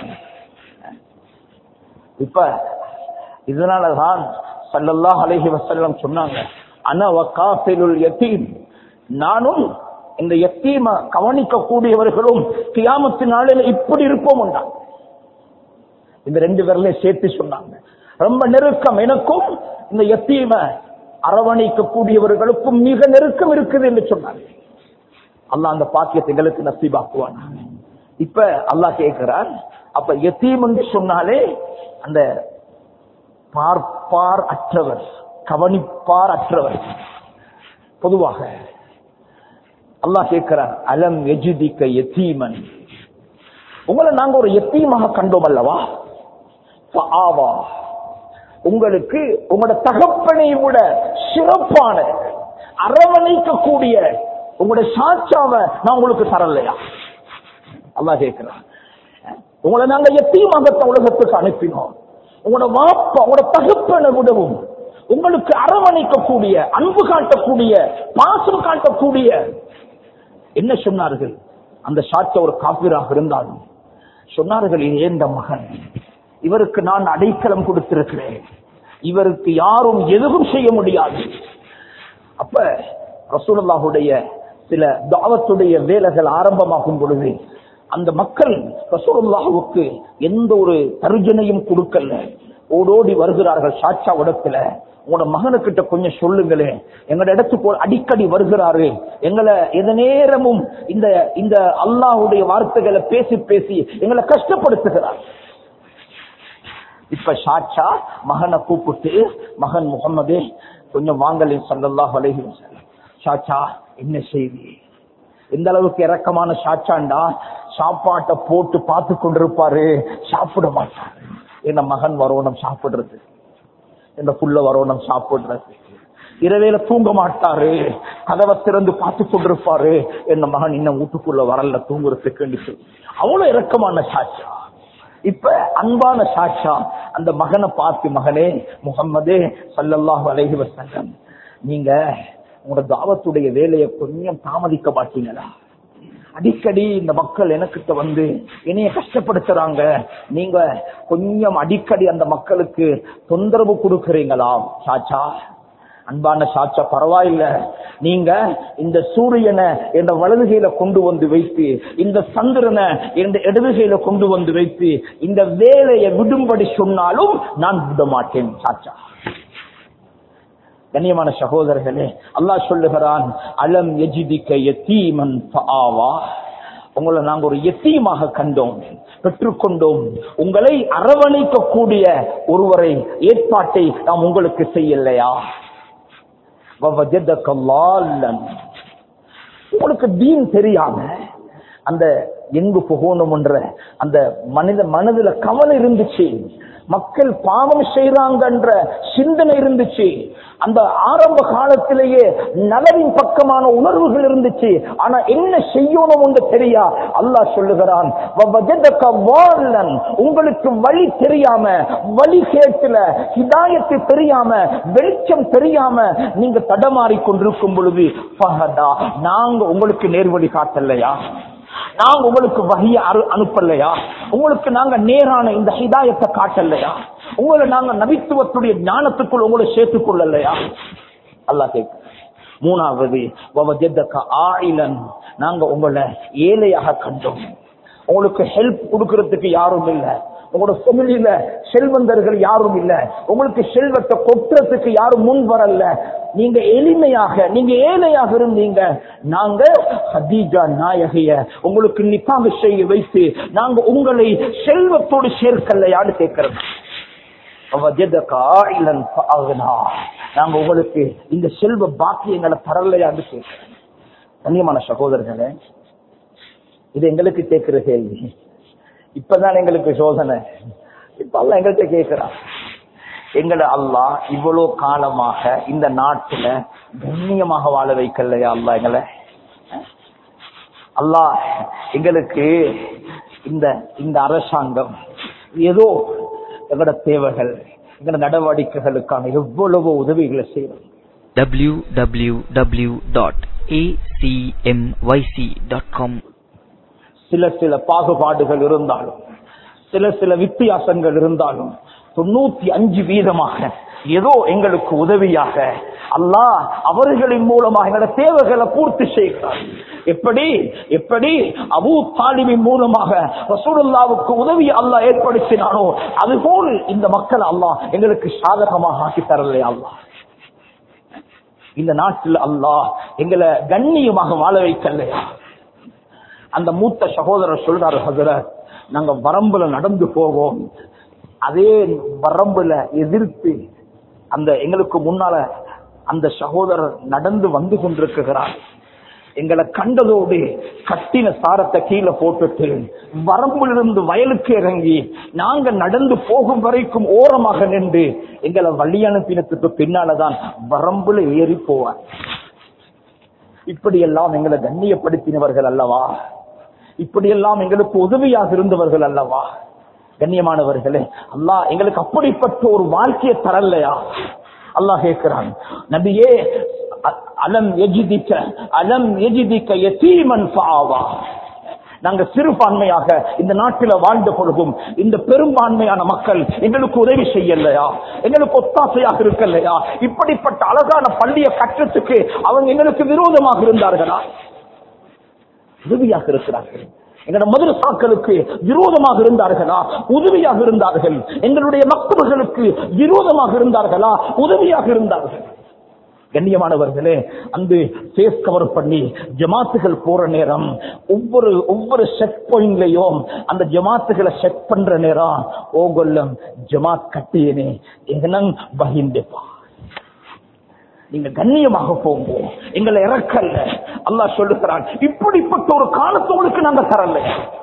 இப்ப இதனாலதான் சல்லல்லாஹ் அலைஹி வஸல்லம் சொன்னாங்க அன வகாஃபிலுல் யதீம் நானும் இந்த யத்தீம கவனிக்க கூடியவர்களும் கியாமத்து நாளில் இப்படி இருப்போம் இந்த ரெண்டு பேர்லயும் சேர்த்து சொன்னாங்க ரொம்ப நெருக்கம் எனக்கும் இந்த யத்தீம அரவணைக்க கூடியவர்களுக்கும் மிக நெருக்கம் இருக்குது என்று சொன்னாங்க அல்லாஹ் அந்த பாக்கியத்தை எங்களுக்கு நசீபாக்குவான் இப்ப அல்லாஹ் கேட்கிறார் அப்ப யத்தீம் என்று சொன்னாலே அந்த பார்ப்பார் அற்றவர் கவனிப்பார் அற்றவர் பொதுவாக அல்லாஹ் கேட்கிறார் அலம் எஜுதிக்க எத்தீமன் உங்களை நாங்க ஒரு எத்தீமாக கண்டோம் அல்லவா ஆவா உங்களுக்கு உங்களோட தகப்பனை விட சிறப்பான அரவணைக்கக்கூடிய உங்களுடைய சாட்சாவை நான் உங்களுக்கு தரலையா அல்லாஹ் கேட்கிறான் உங்களை நாங்க எத்தீமாக உலகத்துக்கு அனுப்பினோம் உங்களோட வாப்பா உங்களோட தகப்பனை விடவும் உங்களுக்கு அரவணைக்கக்கூடிய அன்பு காட்டக்கூடிய பாசம் காட்டக்கூடிய என்ன சொன்னார்கள் அந்த சாட்ச ஒரு காப்பீராக இருந்தாலும் சொன்னார்கள் இது ஏந்த மகன் இவருக்கு நான் அடைக்கலம் கொடுத்திருக்கிறேன் இவருக்கு யாரும் எதுவும் செய்ய முடியாது அப்ப ரசூலுல்லாஹுடைய சில தாவத்துடைய வேலைகள் ஆரம்பமாகும் பொழுது அந்த மக்கள் ரசூலுல்லாஹுக்கு எந்த ஒரு தருஜனையும் கொடுக்கல ஓடோடி வருகிறார்கள் சாட்சா இடத்துல உங்களோட மகனுக்கிட்ட கொஞ்சம் சொல்லுங்களேன் எங்களோட இடத்துக்கு அடிக்கடி வருகிறாரு எங்களை எந்த நேரமும் இந்த இந்த அல்லாஹுடைய வார்த்தைகளை பேசி பேசி எங்களை கஷ்டப்படுத்துகிறார் இப்ப சாட்சா மகனை கூப்பிட்டு மகன் முகமது கொஞ்சம் வாங்கலே சொல்லலாம் வலைகி சாட்சா என்ன செய்தி எந்த அளவுக்கு இறக்கமான சாட்சாண்டா சாப்பாட்டை போட்டு பார்த்து கொண்டிருப்பாரு சாப்பிட மாட்டாரு என்ன மகன் வரணும் சாப்பிடுறது என்ன புள்ள வரணும் சாப்பிடுறது இரவேல தூங்க மாட்டாரு கதவை திறந்து பார்த்து கொண்டிருப்பாரு என்ன மகன் இன்னும் வீட்டுக்குள்ள வரல தூங்குறதுக்கு அவ்வளவு இறக்கமான சாட்சா இப்ப அன்பான சாட்சா அந்த மகனை பார்த்து மகனே முகம்மதே சல்லல்லாஹு அலைஹி வஸல்லம் நீங்க உங்களோட தாவத்துடைய வேலையை கொஞ்சம் தாமதிக்க மாட்டீங்களா அடிக்கடி இந்த மக்கள் எனக்கிட்ட வந்து என்னைய கஷ்டப்படுத்துறாங்க நீங்க கொஞ்சம் அடிக்கடி அந்த மக்களுக்கு தொந்தரவு கொடுக்கறீங்களா சாச்சா அன்பான சாட்சா பரவாயில்ல நீங்க இந்த சூரியனை என்ற வலதுகையில கொண்டு வந்து வைத்து இந்த சந்திரனை என்ற இடதுகையில கொண்டு வந்து வைத்து இந்த வேலையை விடும்படி சொன்னாலும் நான் விட மாட்டேன் சாச்சா கண்ணியமான சகோதரர்களே அல்லாஹ் சொல்லுகிறான் அலம் எஜிதிக்க எத்தீமன் ஆவா உங்களை நாங்க ஒரு எத்தீமாக கண்டோம் பெற்றுக்கொண்டோம் உங்களை அரவணைக்கக்கூடிய ஒருவரை ஏற்பாட்டை நாம் உங்களுக்கு செய்யலையா உங்களுக்கு தீன் தெரியாம அந்த எங்கு போகணும் என்ற அந்த மனித மனதுல கவலை இருந்துச்சு மக்கள் பாவம் செய்யறாங்கன்ற சிந்தனை இருந்துச்சு அந்த ஆரம்ப காலத்திலேயே நலவின் பக்கமான உணர்வுகள் இருந்துச்சு ஆனா என்ன செய்யணும் என்று தெரியா அல்லாஹ் சொல்லுகிறான் உங்களுக்கு வழி தெரியாம வழி கேட்டுல ஹிதாயத்து தெரியாம வெளிச்சம் தெரியாம நீங்க தடமாறி கொண்டிருக்கும் பொழுது பகதா நாங்க உங்களுக்கு நேர்வழி காட்டலையா நாங்க உங்களுக்கு வகைய அனுப்பலையா உங்களுக்கு நாங்க நேரான இந்த ஹிதாயத்தை காட்டலையா உங்களை நாங்க நபித்துவத்துடைய ஞானத்துக்குள் உங்களை சேர்த்துக் கொள்ளலையா அல்லா கேட்க மூணாவது ஆயிலன் நாங்க உங்களை ஏழையாக கண்டோம் உங்களுக்கு ஹெல்ப் கொடுக்கறதுக்கு யாரும் இல்லை உங்களோட ஃபெமிலியில செல்வந்தர்கள் யாரும் இல்ல உங்களுக்கு செல்வத்தை கொட்டுறதுக்கு யாரும் முன் வரல நீங்க எளிமையாக நீங்க ஏழையாக இருந்தீங்க நாங்க ஹதீஜா நாயகிய உங்களுக்கு நிக்காக செய்ய வைத்து நாங்க உங்களை செல்வத்தோடு சேர்க்கலையான்னு கேட்கிறது நாங்க உங்களுக்கு இந்த செல்வ பாக்கியங்களை தரலையான்னு கேட்கிறேன் கண்ணியமான சகோதரர்களே இது எங்களுக்கு கேட்கிற கேள்வி இப்பதான் எங்களுக்கு சோதனை இப்ப அல்ல எங்கள்கிட்ட கேட்கிறான் எங்களை அல்லா இவ்வளவு காலமாக இந்த நாட்டுல கண்ணியமாக வாழ வைக்கலையா அல்லா எங்களை அல்லா எங்களுக்கு இந்த இந்த அரசாங்கம் ஏதோ எங்களோட தேவைகள் எங்களோட நடவடிக்கைகளுக்கான எவ்வளவோ உதவிகளை செய்யணும் www.acmyc.com சில சில பாகுபாடுகள் இருந்தாலும் சில சில வித்தியாசங்கள் இருந்தாலும் தொண்ணூத்தி அஞ்சு வீதமாக ஏதோ எங்களுக்கு உதவியாக அல்லாஹ் அவர்களின் மூலமாக எங்களோட தேவைகளை பூர்த்தி செய்கிறார் எப்படி எப்படி அபூ தாலிபின் மூலமாக ரசூலுல்லாவுக்கு உதவி அல்லாஹ் ஏற்படுத்தினானோ அதுபோல் இந்த மக்கள் அல்லாஹ் எங்களுக்கு சாதகமாக ஆக்கி தரலையா அல்லாஹ் இந்த நாட்டில் அல்லாஹ் எங்களை கண்ணியமாக வாழ வைக்கலையா அந்த மூத்த சகோதரர் சொல்றாரு ஹசரத் நாங்க வரம்புல நடந்து போவோம் அதே வரம்புல எதிர்த்து அந்த எங்களுக்கு முன்னால அந்த சகோதரர் நடந்து வந்து கொண்டிருக்கிறார் எங்களை கண்டதோடு கட்டின சாரத்தை கீழே போட்டுட்டு வரம்பிலிருந்து வயலுக்கு இறங்கி நாங்க நடந்து போகும் வரைக்கும் ஓரமாக நின்று எங்களை வழி அனுப்பினத்துக்கு பின்னாலதான் வரம்புல ஏறி போவார் இப்படியெல்லாம் எங்களை கண்ணியப்படுத்தினவர்கள் அல்லவா இப்படியெல்லாம் எங்களுக்கு உதவியாக இருந்தவர்கள் அல்லவா கண்ணியமானவர்களே அல்லாஹ் எங்களுக்கு அப்படிப்பட்ட ஒரு வாழ்க்கையை தரலையா அல்லாஹ் கேட்கிறான் நபியே அ- அலம் எஜிதிக்க அலம் எஜிதிக்க எத்தீமன் பாவா நாங்க சிறுபான்மையாக இந்த நாட்டில வாழ்ந்த பொழுதும் இந்த பெரும்பான்மையான மக்கள் எங்களுக்கு உதவி செய்யலையா எங்களுக்கு ஒத்தாசையாக இருக்கலையா இப்படிப்பட்ட அழகான பள்ளிய கட்டத்துக்கு அவங்க எங்களுக்கு விரோதமாக இருந்தார்களா உதவியாக இருக்கிறார்கள் எங்களோட மதுரசாக்களுக்கு விரோதமாக இருந்தார்களா உதவியாக இருந்தார்கள் எங்களுடைய மக்களுக்கு விரோதமாக இருந்தார்களா உதவியாக இருந்தார்கள் கண்ணியமானவர்களே அந்த ஃபேஸ் கவர் பண்ணி ஜமாத்துகள் போற நேரம் ஒவ்வொரு ஒவ்வொரு செக் பாயிண்ட்லயும் அந்த ஜமாத்துகளை செக் பண்ற நேரம் ஓகொல்லம் ஜமாத் கட்டியனே எங்கனங் பகிந்தேப்பா நீங்க கண்ணியமாக போங்க எங்களை இறக்கல்ல அல்லாஹ் சொல்லுகிறான் இப்படிப்பட்ட ஒரு காலத்தோடுக்கு நாங்க தரல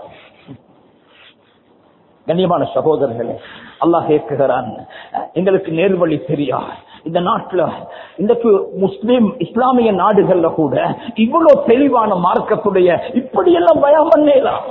கண்ணியமான சகோதரர்களே அல்லாஹ் கேட்குகிறான் எங்களுக்கு நேர்வழி தெரியா இந்த நாட்டுல இன்றைக்கு முஸ்லிம் இஸ்லாமிய நாடுகள்ல கூட இவ்வளவு தெளிவான மார்க்கத்துடைய இப்படியெல்லாம் பயம் பண்ணலாம்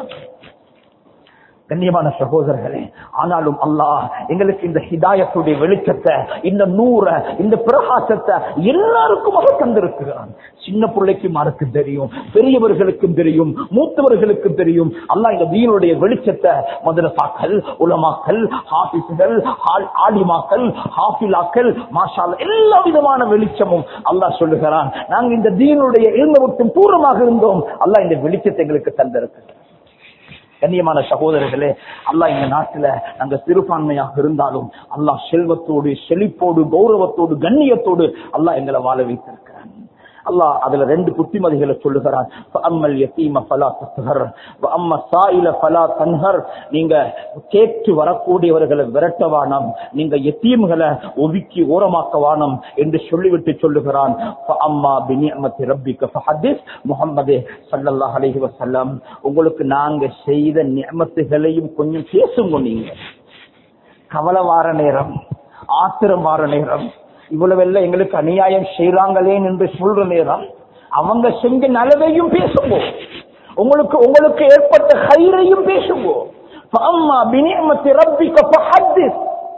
கண்ணியமான சகோதரர்களே ஆனாலும் அல்லாஹ் எங்களுக்கு இந்த ஹிதாயத்துடைய வெளிச்சத்தை இந்த நூற இந்த பிரகாசத்தை எல்லாருக்கும் அவர் தந்திருக்கிறான் சின்ன பிள்ளைக்கும் யாருக்கு தெரியும் பெரியவர்களுக்கும் தெரியும் மூத்தவர்களுக்கும் தெரியும் அல்லாஹ் இந்த வீணுடைய வெளிச்சத்தை மதுரசாக்கள் உலமாக்கள் ஹாபிசுகள் ஆலிமாக்கள் ஹாஃபிலாக்கள் மாஷால் எல்லா விதமான வெளிச்சமும் அல்லாஹ் சொல்லுகிறான் நாங்க இந்த தீனுடைய இருந்த விட்டும் தூரமாக இருந்தோம் அல்லாஹ் இந்த வெளிச்சத்தை எங்களுக்கு தந்திருக்கிறார் கண்ணியமான சகோதரர்களே அல்லாஹ் இந்த நாட்டுல நாங்க சிறுபான்மையாக இருந்தாலும் அல்லாஹ் செல்வத்தோடு செழிப்போடு கௌரவத்தோடு கண்ணியத்தோடு அல்லாஹ் எங்களை வாழ வைத்திருக்கிறான் அல்லாஹ் அதுல ரெண்டு புத்திமதிகளை சொல்லுகிறான் அம்மல் யத்தீம ஃபலா தஸ்ஹர் வ அம்ம சாயில ஃபலா தன்ஹர் நீங்க கேட்டு வரக்கூடியவர்களை விரட்டவானம் நீங்க யத்தீம்களை ஒதுக்கி ஓரமாக்க வானம் என்று சொல்லிவிட்டு சொல்லுகிறான் அம்மா பினியமத்தி ரப்பிக்க ஃபஹதிஸ் முஹம்மதே ஸல்லல்லாஹு அலைஹி வஸல்லம் உங்களுக்கு நாங்க செய்த நியமத்துகளையும் கொஞ்சம் பேசுங்க நீங்க கவலை வார நேரம் ஆத்திரம் வார நேரம் இவ்வளவெல்லாம் எங்களுக்கு அநியாயம் செய்யறாங்களே என்று சொல்ற நேரம் அவங்க செஞ்ச நலவையும் பேசுவோம் உங்களுக்கு உங்களுக்கு ஏற்பட்ட கயிறையும் பேசுவோம் فأما بنعمة ربك فحدث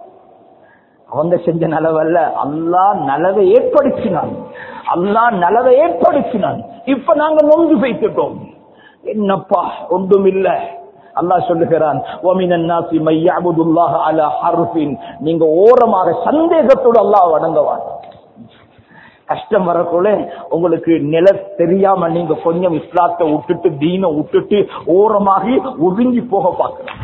அவங்க செஞ்ச நலவல்ல அல்லாஹ் நலவை ஏற்படுத்தினான் அல்லாஹ் நலவை ஏற்படுத்தினான் இப்ப நாங்க நொந்து வைத்துட்டோம் என்னப்பா ஒன்றும் இல்ல அல்லாஹ் சொல்லுகிறான் "வமினன் நாசி மை யஅபுதுல்லாஹ அலா ஹர்ஃபின்." நீங்க ஓரமாக சந்தேகத்தோடு அல்லாஹ் வணங்குவான் கஷ்டம் வரக்குள்ள உங்களுக்கு நில தெரியாம நீங்க கொஞ்சம் இஸ்லாத்தை விட்டுட்டு தீன விட்டுட்டு ஓரமாகி ஒதுங்கி போக பார்க்கலாம்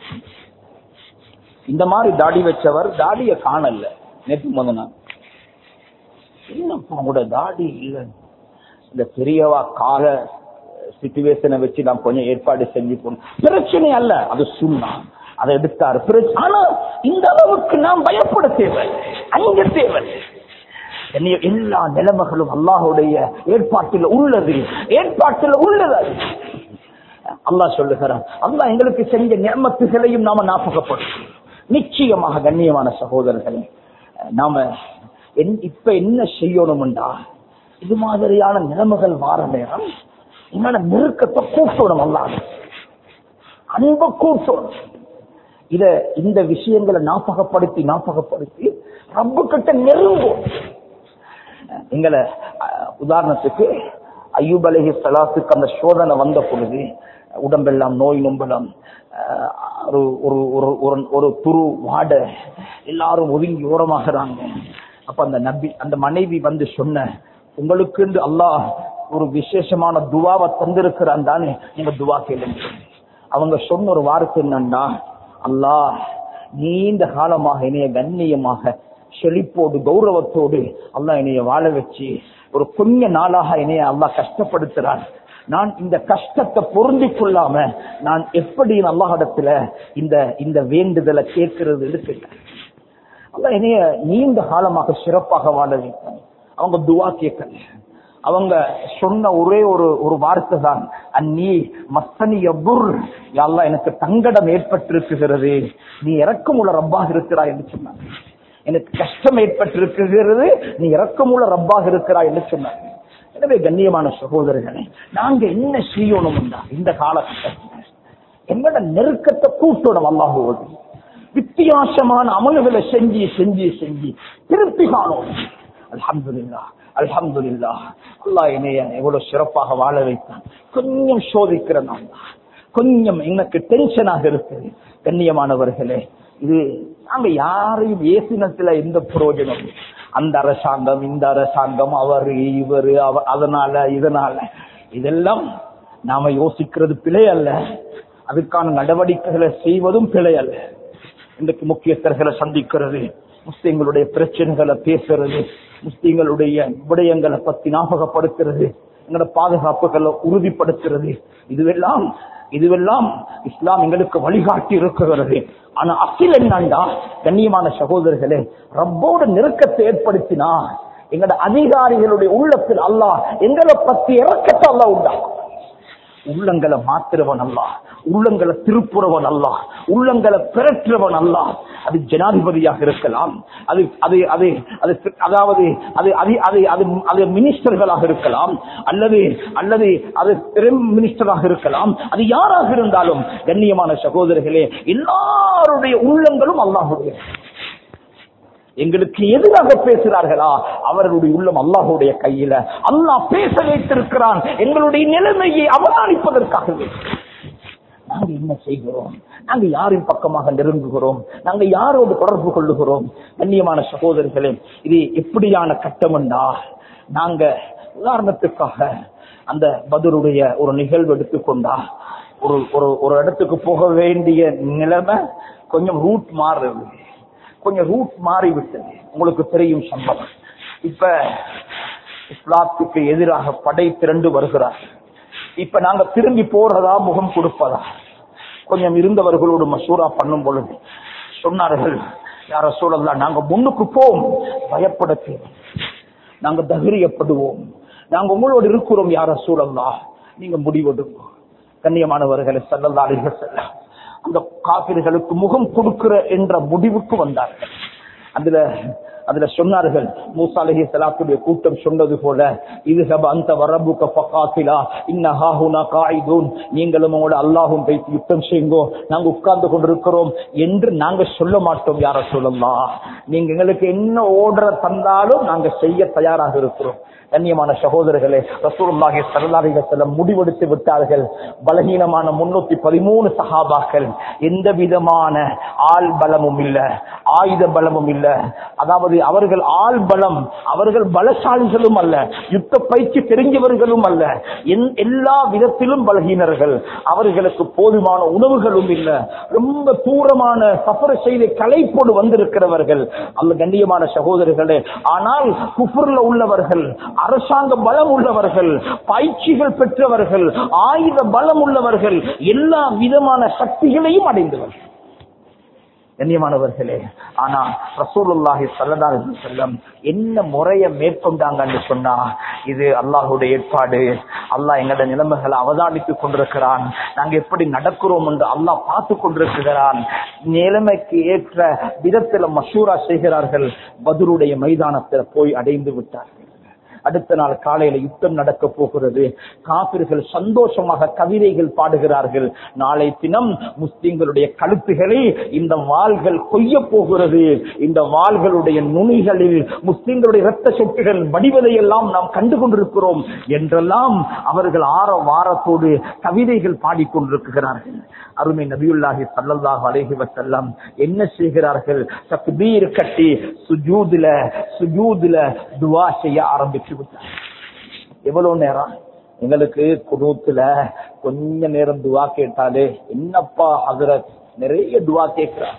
இந்த மாதிரி தாடி வச்சவர் தாடிய காணல நேற்று முத நாள் என்னப்பா உங்களோட தாடி இல்ல இந்த பெரியவா கால சிச்சுவேஷனை வச்சு நான் கொஞ்சம் ஏற்பாடு செஞ்சு போனோம் பிரச்சனை அல்ல அது சுண்ணா அதை எடுத்தாரு பிரச்சனை ஆனா இந்த அளவுக்கு நாம் பயப்பட தேவை அங்க தேவை என்னைய எல்லா நிலைமைகளும் அல்லாஹுடைய ஏற்பாட்டில் உள்ளது ஏற்பாட்டில் உள்ளது அது. அல்லாஹ் சொல்லுகிறான் அல்லாஹ் எங்களுக்கு செஞ்ச நியமத்துகளையும் நாம ஞாபகப்படும் நிச்சயமாக கண்ணியமான சகோதரர்களே நாம என்- இப்ப என்ன செய்யணும்டா இது மாதிரியான நிலைமைகள் வார நேரம் என்னோட நெருக்கத்தை கூட்டணும் அல்லாஹ் அன்ப கூட்டணும் இத இந்த விஷயங்களை ஞாபகப்படுத்தி ஞாபகப்படுத்தி ரப்பு கிட்ட நெருங்கும் எங்களை அஹ், உதாரணத்துக்கு ஐயூப் அலஹி சலாத்துக்கு அந்த சோதனை வந்த பொழுது உடம்பெல்லாம் நோய் நொம்பலம் அஹ், ஒரு ஒரு ஒரு- ஒரு- ஒரு துரு வாட எல்லாரும் ஒதுங்கி ஓரமாகறாங்க அப்ப அந்த நபி அந்த மனைவி வந்து சொன்ன உங்களுக்கு அல்லாஹ் ஒரு விசேஷமான துவாவை தந்திருக்கிறான் தானே நீங்க துவா கேளுங்க அவங்க சொன்ன ஒரு வார்த்தை என்னன்னா அல்லாஹ் நீண்ட காலமாக இணைய கண்ணியமாக செழிப்போடு கௌரவத்தோடு அல்லாஹ் என்னைய வாழ வச்சு ஒரு கொஞ்ச நாளாக என்னைய அல்லாஹ் கஷ்டப்படுத்துறான் நான் இந்த கஷ்டத்தை பொருந்தி கொள்ளாம நான் எப்படி அல்லாஹிடத்துல இந்த இந்த வேண்டுதலை கேட்கிறது இருக்குல்ல அல்லாஹ் என்னைய நீண்ட காலமாக சிறப்பாக வாழ வைத்தான் அவங்க துவா கேட்கல அவங்க சொன்ன ஒரே ஒரு ஒரு வார்த்தை தான் அந்நீ மஸ்தனி எவ்வொரு யாழ்லா எனக்கு தங்கடம் ஏற்பட்டிருக்குகிறது நீ இறக்கமுள்ள ரப்பாக இருக்கிறாய் என்று சொன்னாங்க எனக்கு கஷ்டம் ஏற்பட்டிருக்கிறது நீ இறக்கமுள்ள ரப்பாக இருக்கிறாய் என்று சொன்னாங்க எனவே கண்ணியமான சகோதரர்களே நாங்க என்ன செய்யணும் இந்த காலகட்டத்தில் எங்களோட நெருக்கத்தை கூட்டணும் அல்லாஹுவது வித்தியாசமான அமல்களை செஞ்சு செஞ்சு செஞ்சு திருப்தி காணும் அல்ஹம்துலில்லாஹ் அல்ஹம்துலில்லாஹ் அல்லாஹ் என்னைய எவ்வளவு சிறப்பாக வாழ வைத்தான் கொஞ்சம் சோதிக்கிறேன் நான் கொஞ்சம் எனக்கு டென்ஷனாக இருக்குது கண்ணியமானவர்களே இது நாங்க யாரையும் ஏசினத்துல எந்த பிரயோஜனம் இல்லை. அந்த அரசாங்கம் இந்த அரசாங்கம் அவர் இவர் அதனால இதனால இதெல்லாம் நாம யோசிக்கிறது பிழை அல்ல அதுக்கான நடவடிக்கைகளை செய்வதும் பிழை அல்ல இன்றைக்கு முக்கியஸ்தர்களை சந்திக்கிறது முஸ்லிம்களுடைய பிரச்சனைகளை பேசுறது முஸ்லிம்களுடைய விடயங்களை பத்தி ஞாபகப்படுத்துறது எங்களோட பாதுகாப்புகளை உறுதிப்படுத்துறது இதுவெல்லாம் இதுவெல்லாம் இஸ்லாம் எங்களுக்கு வழிகாட்டி இருக்கிறது ஆனா அக்கில் என்னண்டா கண்ணியமான சகோதரர்களே ரப்போட நெருக்கத்தை ஏற்படுத்தினா எங்களோட அதிகாரிகளுடைய உள்ளத்தில் அல்லாஹ் எங்களை பத்தி இறக்கத்தை அல்லாஹ் உண்டாக்கும் உள்ளங்களை மாத்திரவன் அல்ல உள்ளங்களை திருப்புறவன் அல்ல உள்ளங்களை பிறற்றவன் அல்ல அது ஜனாதிபதியாக இருக்கலாம் அது அது அது அது அதாவது அது அது அது அது அது மினிஸ்டர்களாக இருக்கலாம் அல்லது அல்லது அது பிரைம் மினிஸ்டராக இருக்கலாம் அது யாராக இருந்தாலும் கண்ணியமான சகோதரர்களே எல்லாருடைய உள்ளங்களும் அல்லாஹுடைய எங்களுக்கு எதிராக பேசுகிறார்களா அவர்களுடைய உள்ளம் அல்லாஹுடைய கையில அல்லாஹ் பேச வைத்திருக்கிறான் எங்களுடைய நிலைமையை அவதானிப்பதற்காகவே நாங்க என்ன செய்கிறோம் நாங்க யாரின் பக்கமாக நெருங்குகிறோம் நாங்க யாரோடு தொடர்பு கொள்ளுகிறோம் கண்ணியமான சகோதரர்களே இது எப்படியான கட்டம்டா நாங்க உதாரணத்துக்காக அந்த பதருடைய ஒரு நிகழ்வு எடுத்துக்கொண்டா ஒரு ஒரு ஒரு இடத்துக்கு போக வேண்டிய நிலைமை கொஞ்சம் ரூட் மாறுது கொஞ்சம் ரூட் மாறி விட்டது உங்களுக்கு தெரியும் சம்பவம் இப்ப இஸ்லாத்துக்கு எதிராக படை திரண்டு வருகிறார் இப்ப நாங்க திரும்பி போறதா முகம் கொடுப்பதா கொஞ்சம் இருந்தவர்களோடு மசூரா பண்ணும் பொழுது சொன்னார்கள் யார சூழல்லாம் நாங்க முன்னுக்கு போவோம் பயப்பட தேவை நாங்க தைரியப்படுவோம் நாங்க உங்களோடு இருக்கிறோம் யார சூழல்லா நீங்க முடிவெடுங்க கண்ணியமானவர்களை செல்லல்லா அலிக செல்ல அந்த காபிர்களுக்கு முகம் கொடுக்கிற என்ற முடிவுக்கு வந்தார்கள் அதுல அதுல சொன்னார்கள் மூசா அலஹி சலாத்துடைய கூட்டம் சொன்னது போல இது அந்த வரபுக்க பக்காத்திலா இன்னஹாஹுனா காயிதூன் நீங்களும் உங்களோட அல்லாஹும் பேசி யுத்தம் செய்யுங்கோ நாங்க உட்கார்ந்து கொண்டிருக்கிறோம் என்று நாங்க சொல்ல மாட்டோம் யார சொல்லலாம் நீங்க எங்களுக்கு என்ன ஓடுற தந்தாலும் நாங்க செய்ய தயாராக இருக்கிறோம் கண்ணியமான சகோதரர்களே ரசூலுல்லாஹி ஸல்லல்லாஹு அலைஹி வஸல்லம் முடிவெடுத்து விட்டார்கள் பலகீனமான முன்னூத்தி பதிமூணு சஹாபாக்கள் எந்த விதமான ஆள் பலமும் இல்ல ஆயுத பலமும் இல்ல அதாவது அவர்கள் ஆள் பலம் அவர்கள் பலசாலிகளும் அல்ல யுத்த பயிற்சி தெரிஞ்சவர்களும் அல்ல என்- எல்லா விதத்திலும் பலகீனர்கள் அவர்களுக்கு போதுமான உணவுகளும் இல்ல ரொம்ப தூரமான சஃபர் செய்து கலைப்போடு வந்திருக்கிறவர்கள் அல்ல கண்ணியமான சகோதரர்களே ஆனால் குஃபுர்ல உள்ளவர்கள் அரசாங்க பலம் உள்ளவர்கள் பயிற்சிகள் பெற்றவர்கள் ஆயுத பலம் உள்ளவர்கள் எல்லா விதமான சக்திகளையும் அடைந்தவர்கள் கண்ணியமானவர்களே ஆனா ரசூலுல்லாஹி ஸல்லல்லாஹு அலைஹி வஸல்லம் என்ன முறையை மேற்கொண்டாங்கன்னு சொன்னா இது அல்லாஹ்வுடைய ஏற்பாடு அல்லாஹ் எங்களோட நிலைமைகளை அவதானித்துக் கொண்டிருக்கிறான் நாங்க எப்படி நடக்கிறோம் என்று அல்லாஹ் பார்த்து கொண்டிருக்கிறான் நிலைமைக்கு ஏற்ற விதத்துல மஷூரா செய்கிறார்கள் பதுருடைய மைதானத்துல போய் அடைந்து விட்டார்கள் அடுத்த நாள் காலையில யுத்தம் நடக்க போகிறது காபிர்கள் சந்தோஷமாக கவிதைகள் பாடுகிறார்கள் நாளை தினம் முஸ்லிம்களுடைய கழுத்துகளை இந்த வாள்கள் கொய்ய போகிறது இந்த வாள்களுடைய நுனிகளில் முஸ்லிம்களுடைய இரத்த சொட்டுகள் வடிவதை எல்லாம் நாம் கண்டு கொண்டிருக்கிறோம் என்றெல்லாம் அவர்கள் ஆற வாரத்தோடு கவிதைகள் பாடிக்கொண்டிருக்கிறார்கள் அருமை நபியுல்லாஹி ஸல்லல்லாஹு அலைஹி வஸல்லம் என்ன செய்கிறார்கள் தக்பீர் கட்டி சுஜூதுல சுஜூதுல துஆ செய்ய ஆரம்பிச்சு விட்டார் எவ்வளவு நேரம் எங்களுக்கு குனூத்துல கொஞ்ச நேரம் துவா கேட்டாலே என்னப்பா ஹஜரத் நிறைய துவா கேட்கிறார்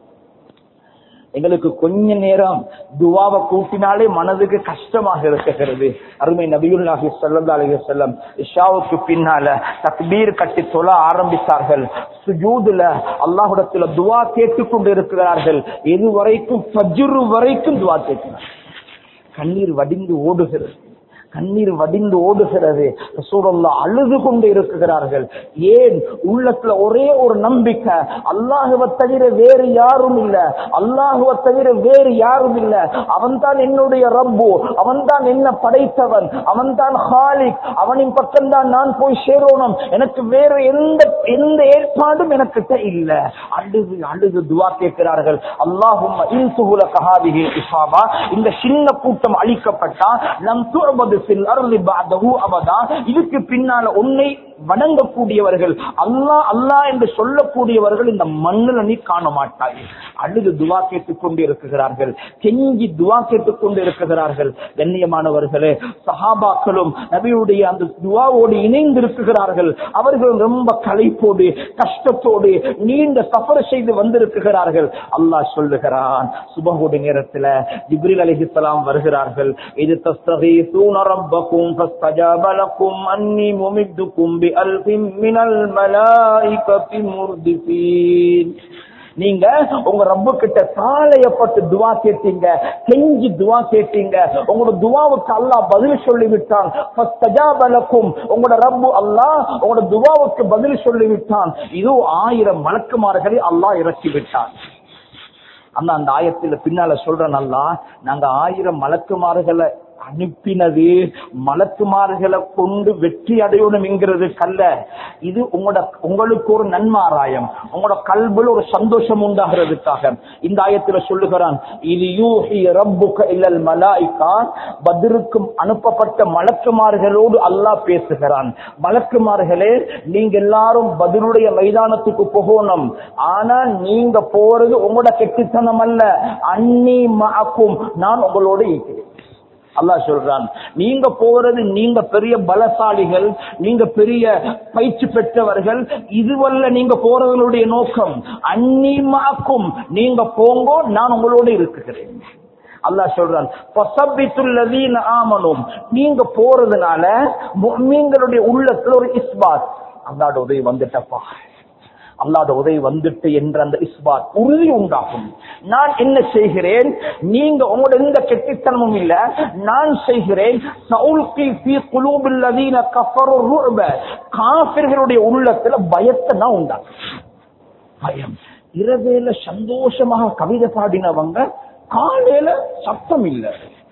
எங்களுக்கு கொஞ்ச நேரம் துவாவை கூட்டினாலே மனதுக்கு கஷ்டமாக இருக்கிறது அருமை நபியுல்லாஹி ஸல்லல்லாஹு அலைஹி வஸல்லம் இஷாவுக்கு பின்னால தக்பீர் கட்டி தொழ ஆரம்பித்தார்கள் சுஜூதுல அல்லாஹ்விடத்துல துவா கேட்டுக்கொண்டு இருக்கிறார்கள் எது வரைக்கும் ஃபஜ்ர் வரைக்கும் துவா கேட்கிறார்கள் கண்ணீர் வடிந்து ஓடுகிறது கண்ணீர் வடிந்து ஓடுகிறது ரசூலுல்லா அழுது கொண்டு இருக்குகிறார்கள் ஏன் உள்ளத்துல ஒரே ஒரு நம்பிக்கை அல்லாஹுவை தவிர வேறு யாரும் இல்ல அல்லாஹுவை தவிர வேறு யாரும் இல்ல அவன் தான் என்னுடைய ரப்பு அவன் தான் என்ன படைத்தவன் அவன் தான் ஹாலிக் அவனின் பக்கம்தான் நான் போய் சேரணும் எனக்கு வேற எந்த எந்த ஏற்பாடும் எனக்கிட்ட இல்ல அழுது அழுது துவா கேட்கிறார்கள் அல்லாஹும் இன்சுகுல கஹாபிஹி இசாபா இந்த சின்ன கூட்டம் அழிக்கப்பட்டா நம் துறபது ஃபில் அர்லி பஅதஹு அபதா இதுக்கு பின்னால உன்னை வணங்கக்கூடியவர்கள் அல்லாஹ் அல்லாஹ் என்று சொல்லக்கூடியவர்கள் இந்த மண்ணில் நீ காண மாட்டாய் அழுது துவா கேட்டுக் கொண்டு இருக்கிறார்கள் கெஞ்சி துவா கேட்டுக் கொண்டு இருக்கிறார்கள் கண்ணியமானவர்களே சஹாபாக்களும் நபியுடைய அந்த துவாவோடு இணைந்து இருக்கிறார்கள் அவர்கள் ரொம்ப களைப்போடு கஷ்டத்தோடு நீண்ட சஃபர் செய்து வந்திருக்கிறார்கள் அல்லாஹ் சொல்லுகிறான் சுபகுடைய நேரத்துல ஜிப்ரில் அலிஹிஸ்லாம் வருகிறார்கள் இது தஸ்தகீசூன ரப்பக்கும் ஃபஸ்தஜாப லக்கும் அன்னி முமித்துக்கும் பிஅல்ஃபின் மினல் மலாயிகத்தி முர்திஃபீன் நீங்க உங்க ரப்பு கிட்ட சாலையப்பட்டு துவா கேட்டீங்க கெஞ்சி துவா கேட்டீங்க உங்களோட துவாவுக்கு அல்லாஹ் பதில் சொல்லி விட்டான் ஃபஸ்தஜாபலக்கும் உங்களோட ரப்பு அல்லாஹ் உங்களோட துவாவுக்கு பதில் சொல்லி விட்டான் இது ஆயிரம் மலக்குமார்களை அல்லாஹ் இறக்கி விட்டான் அந்த அந்த ஆயத்துல பின்னால சொல்றேன் அல்லா நாங்க ஆயிரம் மலக்குமார்களை அனுப்பினது மலக்குமார்களை கொண்டு வெற்றி அடையணும் என்கிறது கல்ல இது உங்களோட உங்களுக்கு ஒரு நன்மாராயம் உங்களோட கல்வில ஒரு சந்தோஷம் உண்டாகிறதுக்காக இந்த ஆயத்துல சொல்லுகிறான் இது யூஹி ரப்புக இல்லல் மலாய்கா பதிருக்கும் அனுப்பப்பட்ட மலக்குமார்களோடு அல்லாஹ் பேசுகிறான் மலக்குமார்களே நீங்க எல்லாரும் பதிலுடைய மைதானத்துக்கு போகணும் ஆனா நீங்க போறது உங்களோட கெட்டித்தனம் அல்ல அன்னி மாக்கும் நான் உங்களோட இருக்கிறேன் அல்லாஹ் சொல்றான் நீங்க போறது நீங்க பெரிய பலசாலிகள் நீங்க பெரிய பயிற்சி பெற்றவர்கள் இதுவல்ல நீங்க போறவங்களுடைய நோக்கம் அந்நியமாக்கும் நீங்க போங்கோ நான் உங்களோட இருக்கிறேன் அல்லாஹ் சொல்றான் பசபித்துள்ளதீன் ஆமனும் நீங்க போறதுனால மீங்களுடைய உள்ளத்துல ஒரு இஸ்பாத் அல்லாட உதவி வந்துட்டப்பா அல்லாத உதவி வந்துட்டு என்ற அந்த இஸ்பாத் உறுதி உண்டாகும் நான் என்ன செய்கிறேன் நீங்க உங்களோட எந்த கெட்டித்தனமும் இல்ல நான் செய்கிறேன் சவுல்கி ஃபீ குலூபில் லதீன கஃபரு ருஅப காஃபிர்களுடைய உள்ளத்துல பயத்தை நான் உண்டாக்குறேன் பயம் இரவேல சந்தோஷமாக கவிதை பாடினவங்க காலையில சத்தம் இல்ல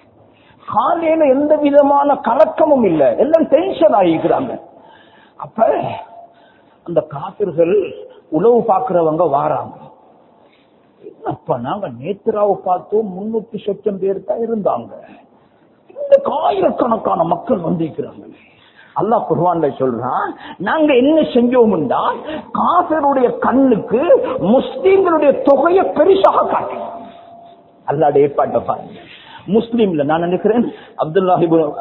காலையில எந்த விதமான கலக்கமும் இல்ல எல்லாம் டென்ஷன் ஆகிக்கிறாங்க அப்ப அந்த காப்பிர்கள் உழவு பார்க்கிறவங்க வாராங்க என்னப்பா நாங்க நேத்ராவை பார்த்தோம் முன்னூத்தி சொச்சம் பேர் தான் இருந்தாங்க இந்த ஆயிரக்கணக்கான மக்கள் வந்திருக்கிறாங்க அல்லாஹ் குர்வான்ல சொல்றான் நாங்க என்ன செஞ்சோம்டா காசருடைய கண்ணுக்கு முஸ்லீம்களுடைய தொகையை பெருசாக காட்டினோம் அல்லாட ஏற்பாட்டை பாருங்க முஸ்லீம்ல நான் நினைக்கிறேன் அப்துல்லா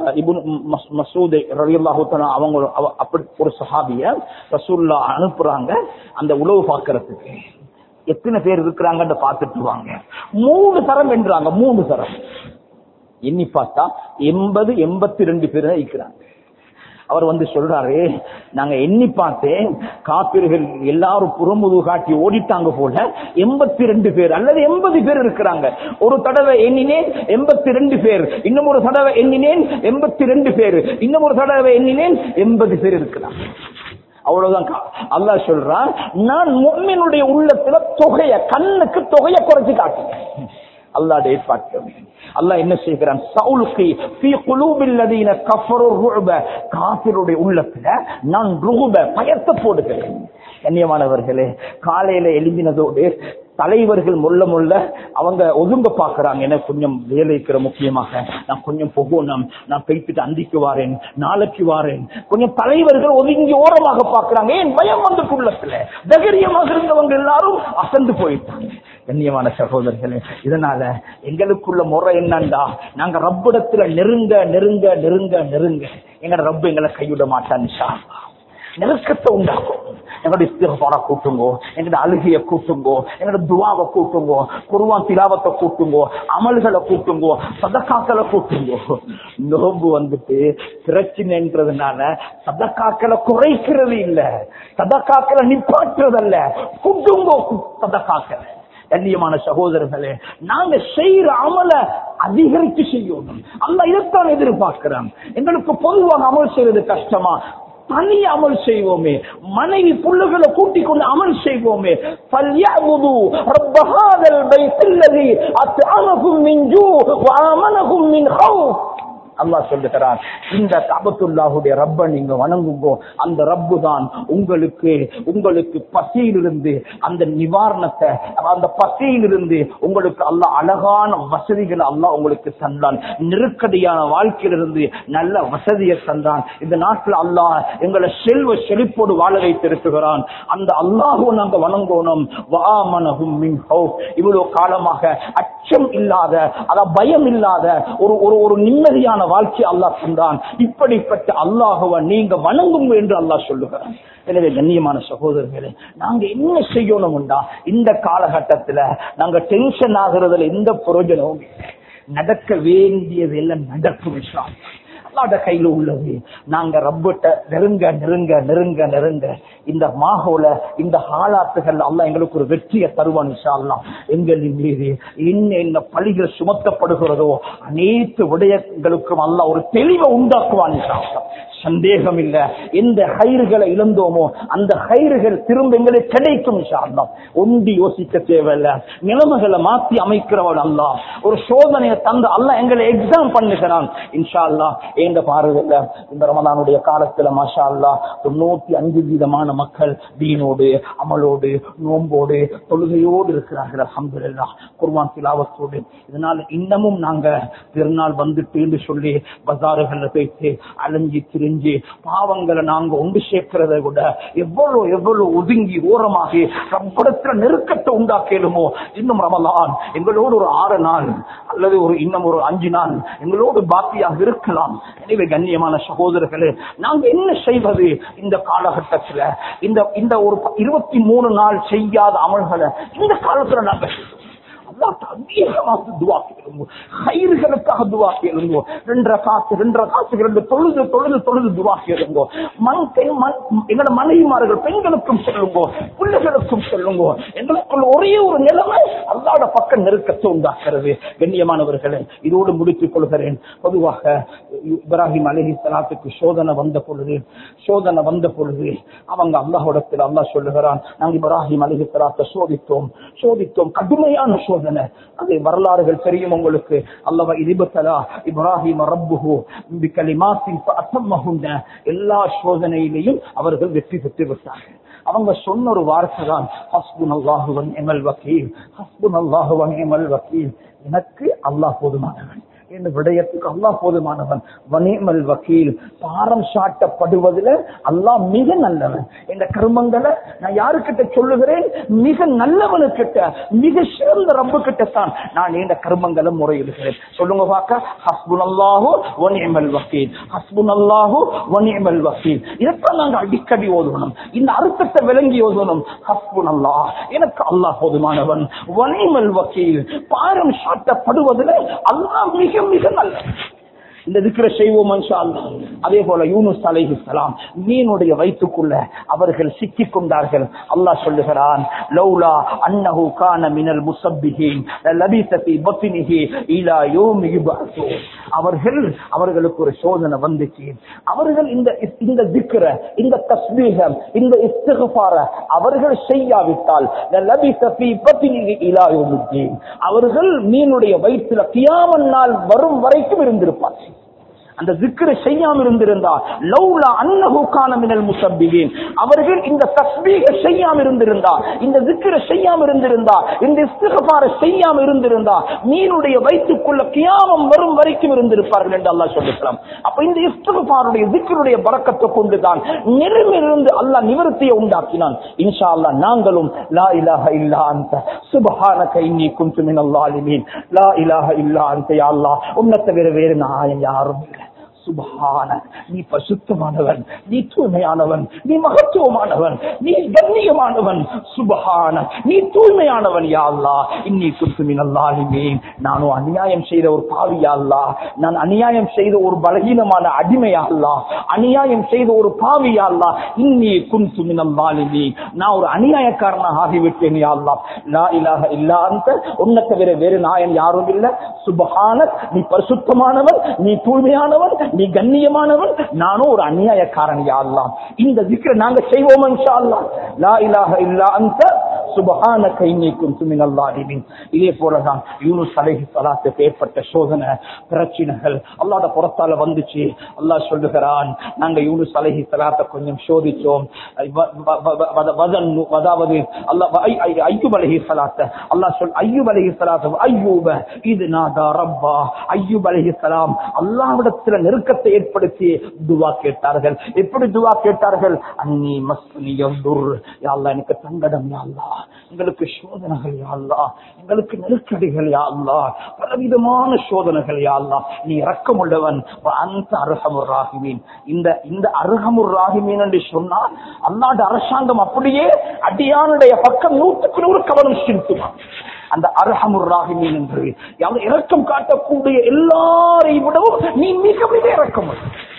மசூத் ரலியல்லாஹு தஆலா அவங்க அவ- அப்படி ஒரு சஹாபிய ரசூல்லா அனுப்புறாங்க அந்த உழவு பார்க்கறதுக்கு எத்தனை பேர் இருக்கிறாங்கன்னு பார்த்துட்டு வாங்க மூணு தரம் என்றாங்க மூணு தரம் எண்ணி பார்த்தா எண்பது எண்பத்தி ரெண்டு பேர் தான் இருக்கிறாங்க அவர் வந்து சொல்றாரு நாங்க எண்ணி பார்த்தேன் காப்பீர்கள் எல்லாரும் புறமுது காட்டி ஓடிட்டாங்க போல எண்பத்தி ரெண்டு பேர் அல்லது எண்பது பேர் இருக்கிறாங்க ஒரு தடவை எண்ணினேன் எண்பத்தி ரெண்டு பேர் இன்னும் ஒரு தடவை எண்ணினேன் எண்பத்தி ரெண்டு பேர் இன்னும் ஒரு தடவை எண்ணினேன் எண்பது பேர் இருக்கிறாங்க அவ்வளவுதான் கா- அல்லாஹ் சொல்றான் நான் முக்மினுடைய உள்ளத்துல தொகைய கண்ணுக்கு தொகையை குறைச்சு காட்டுறேன் அல்லாஹ் ஏற்பாட்டு அல்லாஹ் என்ன செய்கிறான் சவுலுக்கு ஃபீ குலூபில் லதீன கஃபரு ருஅப காஃபிருடைய உள்ளத்துல நான் ருகுப பயத்தை போடுகிறேன் கண்ணியமானவர்களே காலையில எழுந்தினதோடு தலைவர்கள் முள்ள முள்ள அவங்க ஒதுங்க பாக்குறாங்க எனக்கு கொஞ்சம் வேலைக்கிற முக்கியமாக நான் கொஞ்சம் போகணும் நான் போய்த்துட்டு அந்திக்கு வாரேன் நாளைக்கு வாரேன் கொஞ்சம் தலைவர்கள் ஒதுங்கி ஓரமாக பாக்குறாங்க ஏன் பயம் வந்துட்டு உள்ளத்துல தைரியமாக இருந்தவங்க எல்லாரும் அசந்து போயிட்டாங்க கண்ணியமான சகோதரர்களே இதனால எங்களுக்குள்ள முறை என்னண்டா நாங்க ரப்பிடத்துல நெருங்க நெருங்க நெருங்க நெருங்க எங்கட ரப்பு எங்களை கைவிட மாட்டான் இன்ஷா அல்லாஹ். நெருக்கத்தை உண்டாக்கும் எங்களுடைய இஸ்திகபார கூட்டுங்கோ எங்களோட அழுகைய கூட்டுங்கோ எங்களோட துவாவை கூட்டுங்கோ குருவான் திலாவத்தை கூட்டுங்கோ அமல்களை கூட்டுங்கோ சதக்காக்களை கூட்டுங்கோ நோம்பு வந்துட்டு பிரச்சனைன்றதுனால சதக்காக்களை குறைக்கிறது இல்ல சதக்காக்களை நிப்பாட்டுறது அல்ல கூட்டுங்கோ சதக்காக்களை கண்ணியமான சகோதரர்களே நாங்க செய்யற அமல அதிகரித்து செய்யணும் அல்ல இதைத்தான் எதிர்பார்க்கிறான் எங்களுக்கு பொதுவாக அமல் செய்வது கஷ்டமா தனி அமல் செய்வோமே மனைவி புள்ளுகளை கூட்டிக் கொண்டு அமல் செய்வோமே فَلْيَعْبُدُوا رَبَّ هَذَا الْبَيْتِ الَّذِي أَطْعَمَهُم مِّن جُوعٍ وَآمَنَهُم مِّن خَوْفٍ அல்லாஹ் சொல்லுகிறான் இந்த காபத்துல்லாஹுடைய ரப்ப நீங்க வணங்குங்கோ அந்த ரப்பு தான் உங்களுக்கு உங்களுக்கு பசியிலிருந்து அந்த நிவாரணத்தை அந்த பசியிலிருந்து உங்களுக்கு அல்லாஹ் அழகான வசதிகளை அல்லாஹ் உங்களுக்கு தந்தான் நெருக்கடியான வாழ்க்கையிலிருந்து நல்ல வசதியை தந்தான் இந்த நாட்டில் அல்லாஹ் எங்களை செல்வ செழிப்போடு வாழ வைத்திருக்கிறான் அந்த அல்லாஹுவை நாங்க வணங்கணும் வாமனகும் மின் ஹவுப். இவ்வளவு காலமாக அச்சம் இல்லாத அத பயம் இல்லாத ஒரு ஒரு ஒரு நிம்மதியான வாழ்க்கை அல்லாஹ் தந்தான் இப்படிப்பட்ட அல்லாஹுவை நீங்க வணங்கும் என்று அல்லாஹ் சொல்லுகிறான் எனவே கண்ணியமான சகோதரர்களே நாங்க என்ன செய்யணும்டா இந்த காலகட்டத்துல நாங்க டென்ஷன் ஆகுறதுல எந்த பிரயோஜனமும் இல்லை. நடக்க வேண்டியது எல்லாம் நடக்கும் இன்ஷா அல்லாஹ். அல்லாட கையில உள்ளது நாங்க ரப்பிட்ட நெருங்க நெருங்க நெருங்க நெருங்க இந்த மாகோல இந்த ஹாலாத்துகள் அல்லாஹ் எங்களுக்கு ஒரு வெற்றியை தருவான் இன்ஷா அல்லாஹ் எங்களின் மீது என்ன என்ன பழிகள் சுமத்தப்படுகிறதோ அனைத்து விடயங்களுக்கும் அல்லாஹ் ஒரு தெளிவை உண்டாக்குவான் இன்ஷா அல்லாஹ். சந்தேகம் இல்ல எந்த கயிறுகளை இழந்தோமோ அந்த கயிறுகள் திரும்ப எங்களுக்கு கிடைக்கும் இன்ஷா அல்லாஹ். ஒண்டி யோசிக்க தேவையில்ல நிலைமைகளை மாத்தி அமைக்கிறவன் அல்லாஹ் ஒரு சோதனையை தந்து அல்லாஹ் எங்களை எக்ஸாம் பண்ணுகிறான் இன்ஷா அல்லாஹ் எங்க பார்வையில இந்த ரமலானுடைய காலத்துல மாஷா அல்லாஹ் தொண்ணூத்தி அஞ்சு வீதமான மக்கள் தீனோடு அமலோடு நோம்போடு தொழுகையோடு இருக்கிறார்கள் அல்ஹம்துலில்லாஹ் குர்வான் திலாவத்தோடு இதனால இன்னமும் நாங்க திருநாள் வந்துட்டு என்று சொல்லி பஜாறுகள்ல போயிட்டு அலைஞ்சி திரிஞ்சு பாவங்களை நாங்க ஒன்று சேர்க்கிறத விட எவ்வளவு எவ்வளவு ஒதுங்கி ஓரமாகி ரப்படத்துல நெருக்கத்தை உண்டாக்கலுமோ இன்னும் ரமலான் எங்களோடு ஒரு ஆறு நாள் அல்லது ஒரு இன்னும் ஒரு அஞ்சு நாள் எங்களோடு பாக்கியாக இருக்கலாம் எனவே கண்ணியமான சகோதரர்களே நாங்க என்ன செய்வது இந்த காலகட்டத்துல இந்த இந்த ஒரு இருபத்தி மூணு நாள் செய்யாத அமல்களை இந்த காலத்துல நாங்க செய்வோம். அல்லாஹ் அதிகமாக துவா கேளுங்க கயிறுகளுக்காக துவா கேளுங்க ரெண்டரை காசு ரெண்டரை காசு ரெண்டு தொழுது தொழுது தொழுது துவா கேளுங்க மண் பெண் மண் எங்களோட மனைவிமார்கள் பெண்களுக்கும் சொல்லுங்க பிள்ளைகளுக்கும் சொல்லுங்க எங்களுக்குள்ள ஒரே ஒரு நிலைமை அல்லாட பக்கம் நெருக்கத்தை உண்டாக்குறது கண்ணியமானவர்களே இதோடு முடித்துக் கொள்கிறேன் பொதுவாக இப்ராஹிம் அலஹி சலாத்துக்கு சோதனை வந்த பொழுது சோதனை வந்த பொழுது அவங்க அல்லாஹோடத்தில் அல்லாஹ் சொல்லுகிறான் நாங்க இப்ராஹிம் அலஹி சலாத்தை சோதித்தோம் சோதித்தோம் கடுமையான சோதனை அதை வரலாறுகள் தெரியும் உங்களுக்கு அல்லவ இதிபத்தலா இப்ராஹிம் ரப்புஹு பிகலிமாத்தின் அசம்மஹுன்ன எல்லா சோதனையிலையும் அவர்கள் வெற்றி பெற்று விட்டார்கள் அவங்க சொன்ன ஒரு வார்த்தை தான் ஹஸ்புன் அல்லாஹுவன் எமல் வக்கீல் ஹஸ்புன் அல்லாஹுவன் எமல் வக்கீல் எனக்கு அல்லாஹ் போதுமானவன் இந்த விடயத்துக்கு அல்லாஹ் போதுமானவன் வனிமல் வக்கீல் பாரம் சாட்டப்படுவதில் அல்லாஹ் மிக நல்லவன் இந்த கர்மங்களை நான் யாருக்கிட்ட சொல்லுகிறேன் மிக நல்லவனுக்கிட்ட மிக சிறந்த ரப்பு கிட்ட தான் நான் இந்த கர்மங்களை முறையிடுகிறேன் சொல்லுங்க பார்க்க ஹஸ்புன் அல்லாஹு வனிமல் வக்கீல் ஹஸ்புன் அல்லாஹு வனிமல் வக்கீல் இதைத்தான் நாங்க அடிக்கடி ஓதணும் இந்த அர்த்தத்தை விளங்கி ஓதணும் ஹஸ்புன் அல்லாஹ் எனக்கு அல்லாஹ் போதுமானவன் வனிமல் வக்கீல் பாரம் சாட்டப்படுவதில் அல்லாஹ் மிக மிக நல்லவன் இந்த திக்கிற செய்வோம் இன்ஷா அல்லாஹ். அதே போல யூனுஸ் அலைஹி சலாம் மீனுடைய வயிற்றுக்குள்ள அவர்கள் சிக்கிக் கொண்டார்கள் அல்லாஹ் சொல்லுகிறான் லௌலா அன்னஹு கான மினல் முசப்பிஹீன் லபிஸ ஃபீ பத்னிஹி இலா யௌமி யுபஅஸூன் அவர்கள் அவர்களுக்கு ஒரு சோதனை வந்துச்சு அவர்கள் இந்த இந்த திக்ர இந்த தஸ்பீஹ இந்த இஸ்திக்ஃபார அவர்கள் செய்யாவிட்டால் லபிஸ ஃபீ பத்னிஹி இலா யௌமித்தீன் அவர்கள் மீனுடைய வயிற்றுல கியாமத் நாள் வரும் வரைக்கும் இருந்திருப்பார்கள் அந்த திக்ரை செய்யாம இருந்திருந்தா லௌலா அன்னஹு கான மினல் முசப்பிகீன் அவர்கள் இந்த தஸ்பீக செய்யாம இருந்திருந்தா இந்த திக்ரை செய்யாம இருந்திருந்தா இந்த இஸ்திக்பார செய்யாம இருந்திருந்தா மீனுடைய வயிற்றுக்குள்ள கியாமம் வரும் வரைக்கும் இருந்திருப்பார்கள் என்று அல்லாஹ் சொல்லிக்கலாம் அப்ப இந்த இஸ்திக்பாருடைய திக்ருடைய பறக்கத்தை கொண்டுதான் நிலைமையிலிருந்து அல்லாஹ் நிவர்த்தியை உண்டாக்கினான் இன்ஷா அல்லாஹ் நாங்களும் லா இலாஹ இல்லா அந்த சுபஹானக இன்னி குன்து மினல் லாலிமீன் லா இலாஹ இல்லா அந்த யா அல்லாஹ் உன்னை தவிர வேறு நான் யாரும் இல்லை சுபஹான நீ பசுத்தமானவன் நீ தூய்மையானவன் நீ மகத்துவமானவன் நீ கண்ணியமானவன் சுபஹான நீ தூய்மையானவன் யா அல்லாஹ் இன்னி குத்து மினல்லாலிமே நானும் அநியாயம் செய்த ஒரு பாவியா அல்லாஹ் நான் அநியாயம் செய்த ஒரு பலகீனமான அடிமையா அல்லாஹ் அநியாயம் செய்த ஒரு பாவியா அல்லாஹ் இன்னி குந்து மினல்லாலிமே நான் ஒரு அநியாயக்காரனாக ஆகிவிட்டேன் யா அல்லாஹ் லா இலாஹ இல்லா அந்த உன்னை தவிர வேறு நாயன் யாரும் இல்ல சுபஹான நீ பரிசுத்தமானவன் நீ தூய்மையானவன் நீ கண்ணியமானவன் நானும் ஒரு அநியாயக்காரன் யா அல்லாஹ் இந்த திக்ர நாங்க செய்வோம் இன்ஷா அல்லாஹ் லா இலாஹ இல்லா அந்த சுபஹான கைநீக்கும் சுமினல்லாடிமின் இதே போலதான் யூனுஸ் அலைஹி ஸலாத்துக்கு ஏற்பட்ட சோதனை பிரச்சனைகள் அல்லாஹ்ட புறத்தால வந்துச்சு அல்லாஹ் சொல்லுகிறான் நாங்க யூனுஸ் அலைஹி ஸலாத்தை கொஞ்சம் சோதிச்சோம் வ- வ- வ- வ- வதன்னு- அதாவது அல்லாஹ் ஐ- ஐ- ஐயூப் அலைஹி ஸலாத்த அல்லாஹ் சொல் ஐயூப் அலைஹி ஸலாத்து ஐயூப இது நாதா ரப்பா ஐயூப் அலைஹி ஸலாம் அல்லாஹ்விடத்துல நெருக்கத்தை ஏற்படுத்தி துவா கேட்டார்கள் எப்படி துவா கேட்டார்கள் அன்னி மஸ்னி யதுர் யா அல்லாஹ் எனக்கு சங்கடம் யா அல்லாஹ் எங்களுக்கு சோதனைகள் யா அல்லாஹ் எங்களுக்கு நெருக்கடிகள் யா அல்லாஹ் பலவிதமான சோதனைகள் யா அல்லாஹ் நீ இரக்கமுள்ளவன் வ அன்த அர்ஹமுர் ராஹிமீன் இந்த இந்த அர்ஹமுர் ராஹிமீன் என்று சொன்னால் அல்லாஹ்வுடைய அரசாங்கம் அப்படியே அடியானுடைய பக்கம் நூற்றுக்கு நூறு கவனம் செலுத்துவான் அந்த அர்ஹமுர் ராஹிமீன் என்று யாவது இரக்கம் காட்டக்கூடிய எல்லாரை விடவும் நீ மிக மிக இரக்கம்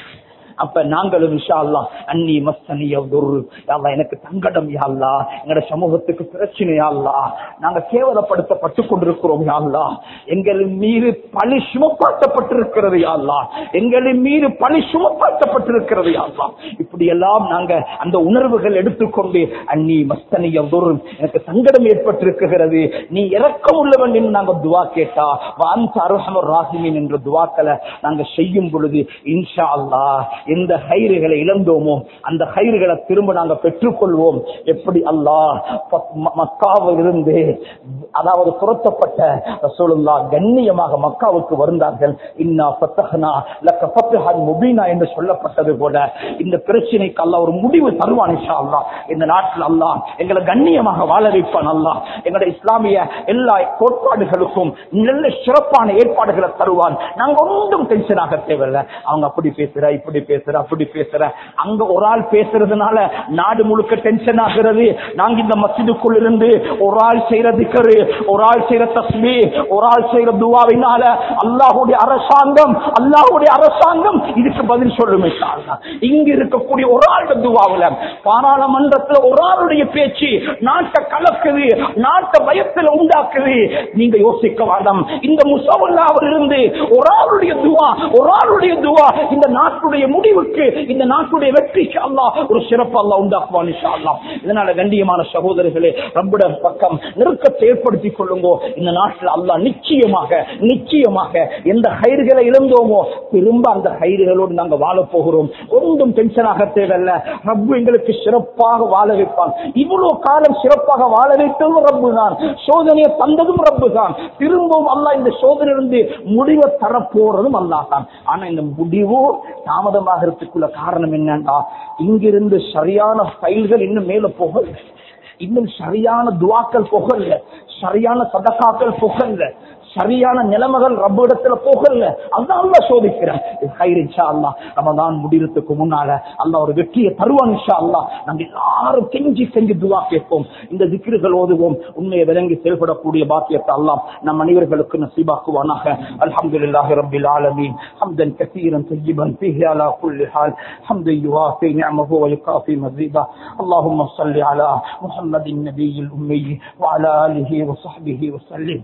அப்ப நாங்களும் இன்ஷா அல்லாஹ் அன்னி மஸ்தனி யதுர் யா அல்லாஹ் எனக்கு தங்கடம் யா அல்லாஹ் எங்கட சமூகத்துக்கு பிரச்சனை யா அல்லாஹ் நாங்க கேவலப்படுத்தப்பட்டு கொண்டிருக்கிறோம் யா அல்லாஹ் எங்களின் மீது பழி சுமப்பாட்டப்பட்டிருக்கிறது யா அல்லாஹ் எங்களின் மீது பழி சுமப்பாட்டப்பட்டிருக்கிறது யா அல்லாஹ் இப்படி எல்லாம் நாங்க அந்த உணர்வுகள் எடுத்துக்கொண்டு அன்னி மஸ்தனி யதுர் எனக்கு சங்கடம் ஏற்பட்டிருக்கிறது நீ இரக்கம் உள்ளவன் என்று நாங்க துவா கேட்டா வாந்த அருஹமர் ராஹிமின் என்ற துவாக்களை நாங்க செய்யும் பொழுது இன்ஷா அல்லாஹ் எந்த கயிறுகளை இழந்தோமோ அந்த கயிறுகளை திரும்ப நாங்க பெற்றுக்கொள்வோம் எப்படி அல்லாஹ் ப- ம- மக்காவில் இருந்து அதாவது துரத்தப்பட்ட ரசூலுல்லாஹ் கண்ணியமாக மக்காவுக்கு வருந்தார்கள் இன்னா ஃபத்தஹ்னா லக்க ஃபத்ஹன் முபீனா என்று சொல்லப்பட்டது போல இந்த பிரச்சனைக்கு அல்லாஹ் ஒரு முடிவு தருவான் இன்ஷா அல்லாஹ் இந்த நாட்டில் அல்லாஹ் எங்களை கண்ணியமாக வாழ வைப்பான் அல்லாஹ் எங்களுடைய இஸ்லாமிய எல்லா கோட்பாடுகளுக்கும் நல்ல சிறப்பான ஏற்பாடுகளை தருவான் நாங்க ஒன்றும் டென்ஷன் ஆக தேவையில்லை அவங்க அப்படி பேசுற இப்படி பேசுற அப்படி பேசுற அங்க ஒரு ஆள் பேசுறதுனால நாடு முழுக்க டென்ஷன் ஆகிறது நாங்க இந்த மஸ்ஜிதுக்குள் இருந்து ஒரு ஆள் செய்யற திக்கரு ஒரு ஆள் செய்யற தஸ்மி ஒரு ஆள் செய்யற துவாவினால அல்லாஹுடைய அரசாங்கம் அல்லாஹுடைய அரசாங்கம் இதுக்கு பதில் சொல்லுமே இங்க இருக்கக்கூடிய ஒரு ஆள் துவாவுல பாராளுமன்றத்துல ஒரு ஆளுடைய பேச்சு நாட்டை கலக்குது நாட்டை பயத்துல உண்டாக்குது நீங்க யோசிக்க வேண்டாம் இந்த முசவல்லாவில் இருந்து ஒரு ஆளுடைய துவா ஒரு ஆளுடைய துவா இந்த நாட்டுடைய முடிவுக்கு இந்த நாட்டுடைய வெற்றிக்கு அல்லாஹ் ஒரு சிறப்பு அல்லாஹ் உண்டாக்குவான் இன்ஷா அல்லாஹ் இதனால கண்டியமான சகோதரர்களே ரப்புட பக்கம் நெருக்கத்தை ஏற்படுத்திக் கொள்ளுங்க இந்த நாட்டில் அல்லாஹ் நிச்சயமாக நிச்சயமாக எந்த கயிறுகளை இழந்தோமோ திரும்ப அந்த கயிறுகளோடு நாங்க வாழ போகிறோம் ஒன்றும் டென்ஷனாக தேவையில்ல ரப்பு எங்களுக்கு சிறப்பாக வாழ வைப்பான் இவ்வளவு காலம் சிறப்பாக வாழ வைத்ததும் ரப்பு தான் சோதனையை தந்ததும் ரப்பு தான் திரும்பவும் அல்லாஹ் இந்த சோதனையிலிருந்து முடிவை தரப்போறதும் அல்லாஹ் தான் ஆனா இந்த முடிவு தாமதமாகிறதுக்குள்ள காரணம் என்னன்னா இங்கிருந்து சரியான ஃபைல்கள் இன்னும் மேல போகல இன்னும் சரியான துவாக்கள் போகல சரியான சதக்காக்கள் போகல சரியான நிலைமைகள் ரப்ப இடத்துல போகல அதான் அல்லா சோதிக்கிறேன் இது கயிறு இன்ஷா அல்லா ரமதான் முடிகிறதுக்கு முன்னால அல்லா ஒரு வெற்றியை தருவான் இன்ஷா அல்லா நம்ம எல்லாரும் கெஞ்சி செஞ்சு துவா கேட்போம் இந்த திக்ருகள் ஓதுவோம் உண்மையை விளங்கி செயல்படக்கூடிய பாக்கியத்தை அல்லாம் நம் அனைவர்களுக்கு நசீபாக்குவானாக அல்ஹம்துலில்லாஹி ரப்பில் ஆலமீன் ஹம்தன் கஸீரன் طيبا فيه على كل حال حمد يوافي نعمه ويكافي مزيدا اللهم صل على محمد النبي الأمي وعلى آله وصحبه وسلم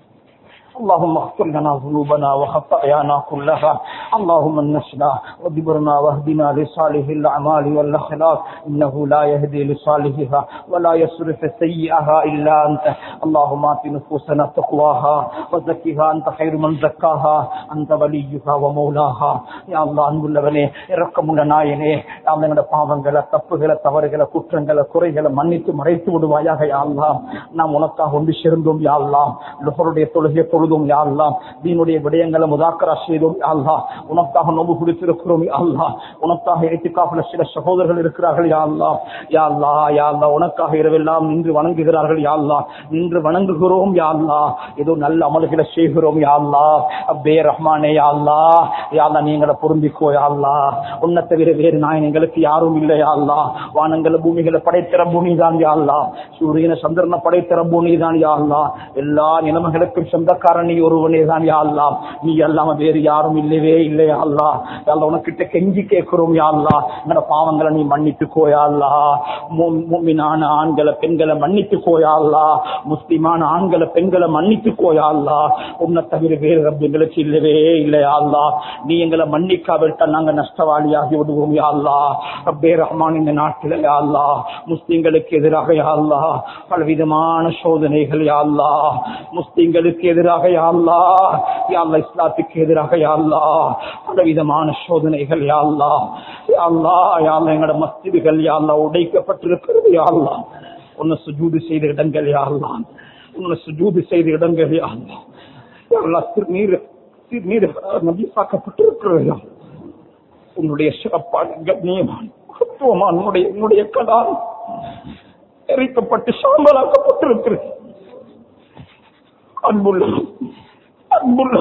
اللهم اغفر لنا ذنوبنا وخطايانا كلها اللهم انشنا وجبرنا واهدنا لصالح الاعمال والاخلاق انه لا يهدي لصالحها ولا يصرف سيئها الا انت اللهم ات نفوسنا تقواها وزكها انت خير من زكاها انت وليها ومولاها يا الله அன்புள்ளவனே இரக்கமுள்ள நாயனே நாம் எங்களோட பாவங்களை தப்புகளை தவறுகளை குற்றங்களை குறைகளை மன்னித்து மறைத்து விடுவாயாக யா அல்லாஹ் நாம் உனக்காக ஒன்று சேர்ந்தோம் யா அல்லாஹ் லுஹருடைய தொழுகை தொழுது தொழுதும் யா அல்லாஹ் தீனுடைய விடயங்களை முதாக்கரா செய்தோம் யா அல்லாஹ் உனக்காக நோம்பு பிடித்திருக்கிறோம் யா அல்லாஹ் உனக்காக ஏத்திக்காப்புல சில சகோதரர்கள் இருக்கிறார்கள் யா அல்லாஹ் யா அல்லாஹ் யா அல்லாஹ் உனக்காக இரவெல்லாம் நின்று வணங்குகிறார்கள் யா அல்லாஹ் நின்று வணங்குகிறோம் யா அல்லாஹ் ஏதோ நல்ல அமல்களை செய்கிறோம் யா அல்லாஹ் அப்பே ரஹ்மானே யா அல்லாஹ் யா அல்லாஹ் நீங்களை பொருந்திக்கோ யா அல்லாஹ் உன்னை தவிர வேறு நாயன் எங்களுக்கு யாரும் இல்லை யா அல்லாஹ் வானங்கள பூமிகளை படைத்திற பூமி தான் யா அல்லாஹ் சூரியன சந்திரனை படைத்திற பூமி தான் யா அல்லாஹ் எல்லா நிலைமைகளுக்கும் சொந்தக்காரன் நீ ஒருவனே தான் யா அல்லாஹ் நீ அல்லாம வேறு யாரும் இல்லவே இல்லை யா அல்லாஹ் யா அல்லாஹ் உனக்கிட்ட கெஞ்சி கேட்கிறோம் யா அல்லாஹ் எங்கட பாவங்களை நீ மன்னித்துக்கோ யா அல்லாஹ் மு- முஃமினான ஆண்களை பெண்களை மன்னித்துக்கோ யா அல்லாஹ் முஸ்லிமான ஆண்களை பெண்களை மன்னித்துக்கோ யா அல்லாஹ் உன்னை தவிர வேறு ரப் எங்களுக்கு இல்லவே இல்லை யா அல்லாஹ் நீ எங்களை மன்னிக்காவிட்டால் நாங்க நஷ்டவாளியாகி விடுவோம் யா அல்லாஹ் ரப்பே ரஹ்மான் இந்த நாட்டில் யா அல்லாஹ் முஸ்லிம்களுக்கு எதிராக யா அல்லாஹ் பலவிதமான சோதனைகள் யா அல்லாஹ் முஸ்லிம்களுக்கு எதிராக யா அல்லாஹ் யா அல்லாஹ் இஸ்லாத்துக்கு எதிராக யா அல்லாஹ் பலவிதமான சோதனைகள் யா அல்லாஹ் யா அல்லாஹ் யா அல்லாஹ் எங்களோட மஸ்ஜிதுகள் யா அல்லாஹ் உடைக்கப்பட்டிருக்கிறது யா அல்லாஹ் உன்னை சுஜூது செய்த இடங்கள் யா அல்லாஹ் உன்னை சுஜூது செய்த இடங்கள் யா அல்லாஹ் யா அல்லாஹ் திருநீர் திருநீர் நபிசாக்கப்பட்டிருக்கிறது யா அல்லாஹ். உன்னுடைய சிறப்பான கண்ணியமான மகத்துவமான உன்னுடைய உன்னுடைய கடால் எரிக்கப்பட்டு சாம்பலாக்கப்பட்டிருக்கிறது அன்புள்ள அன்புள்ள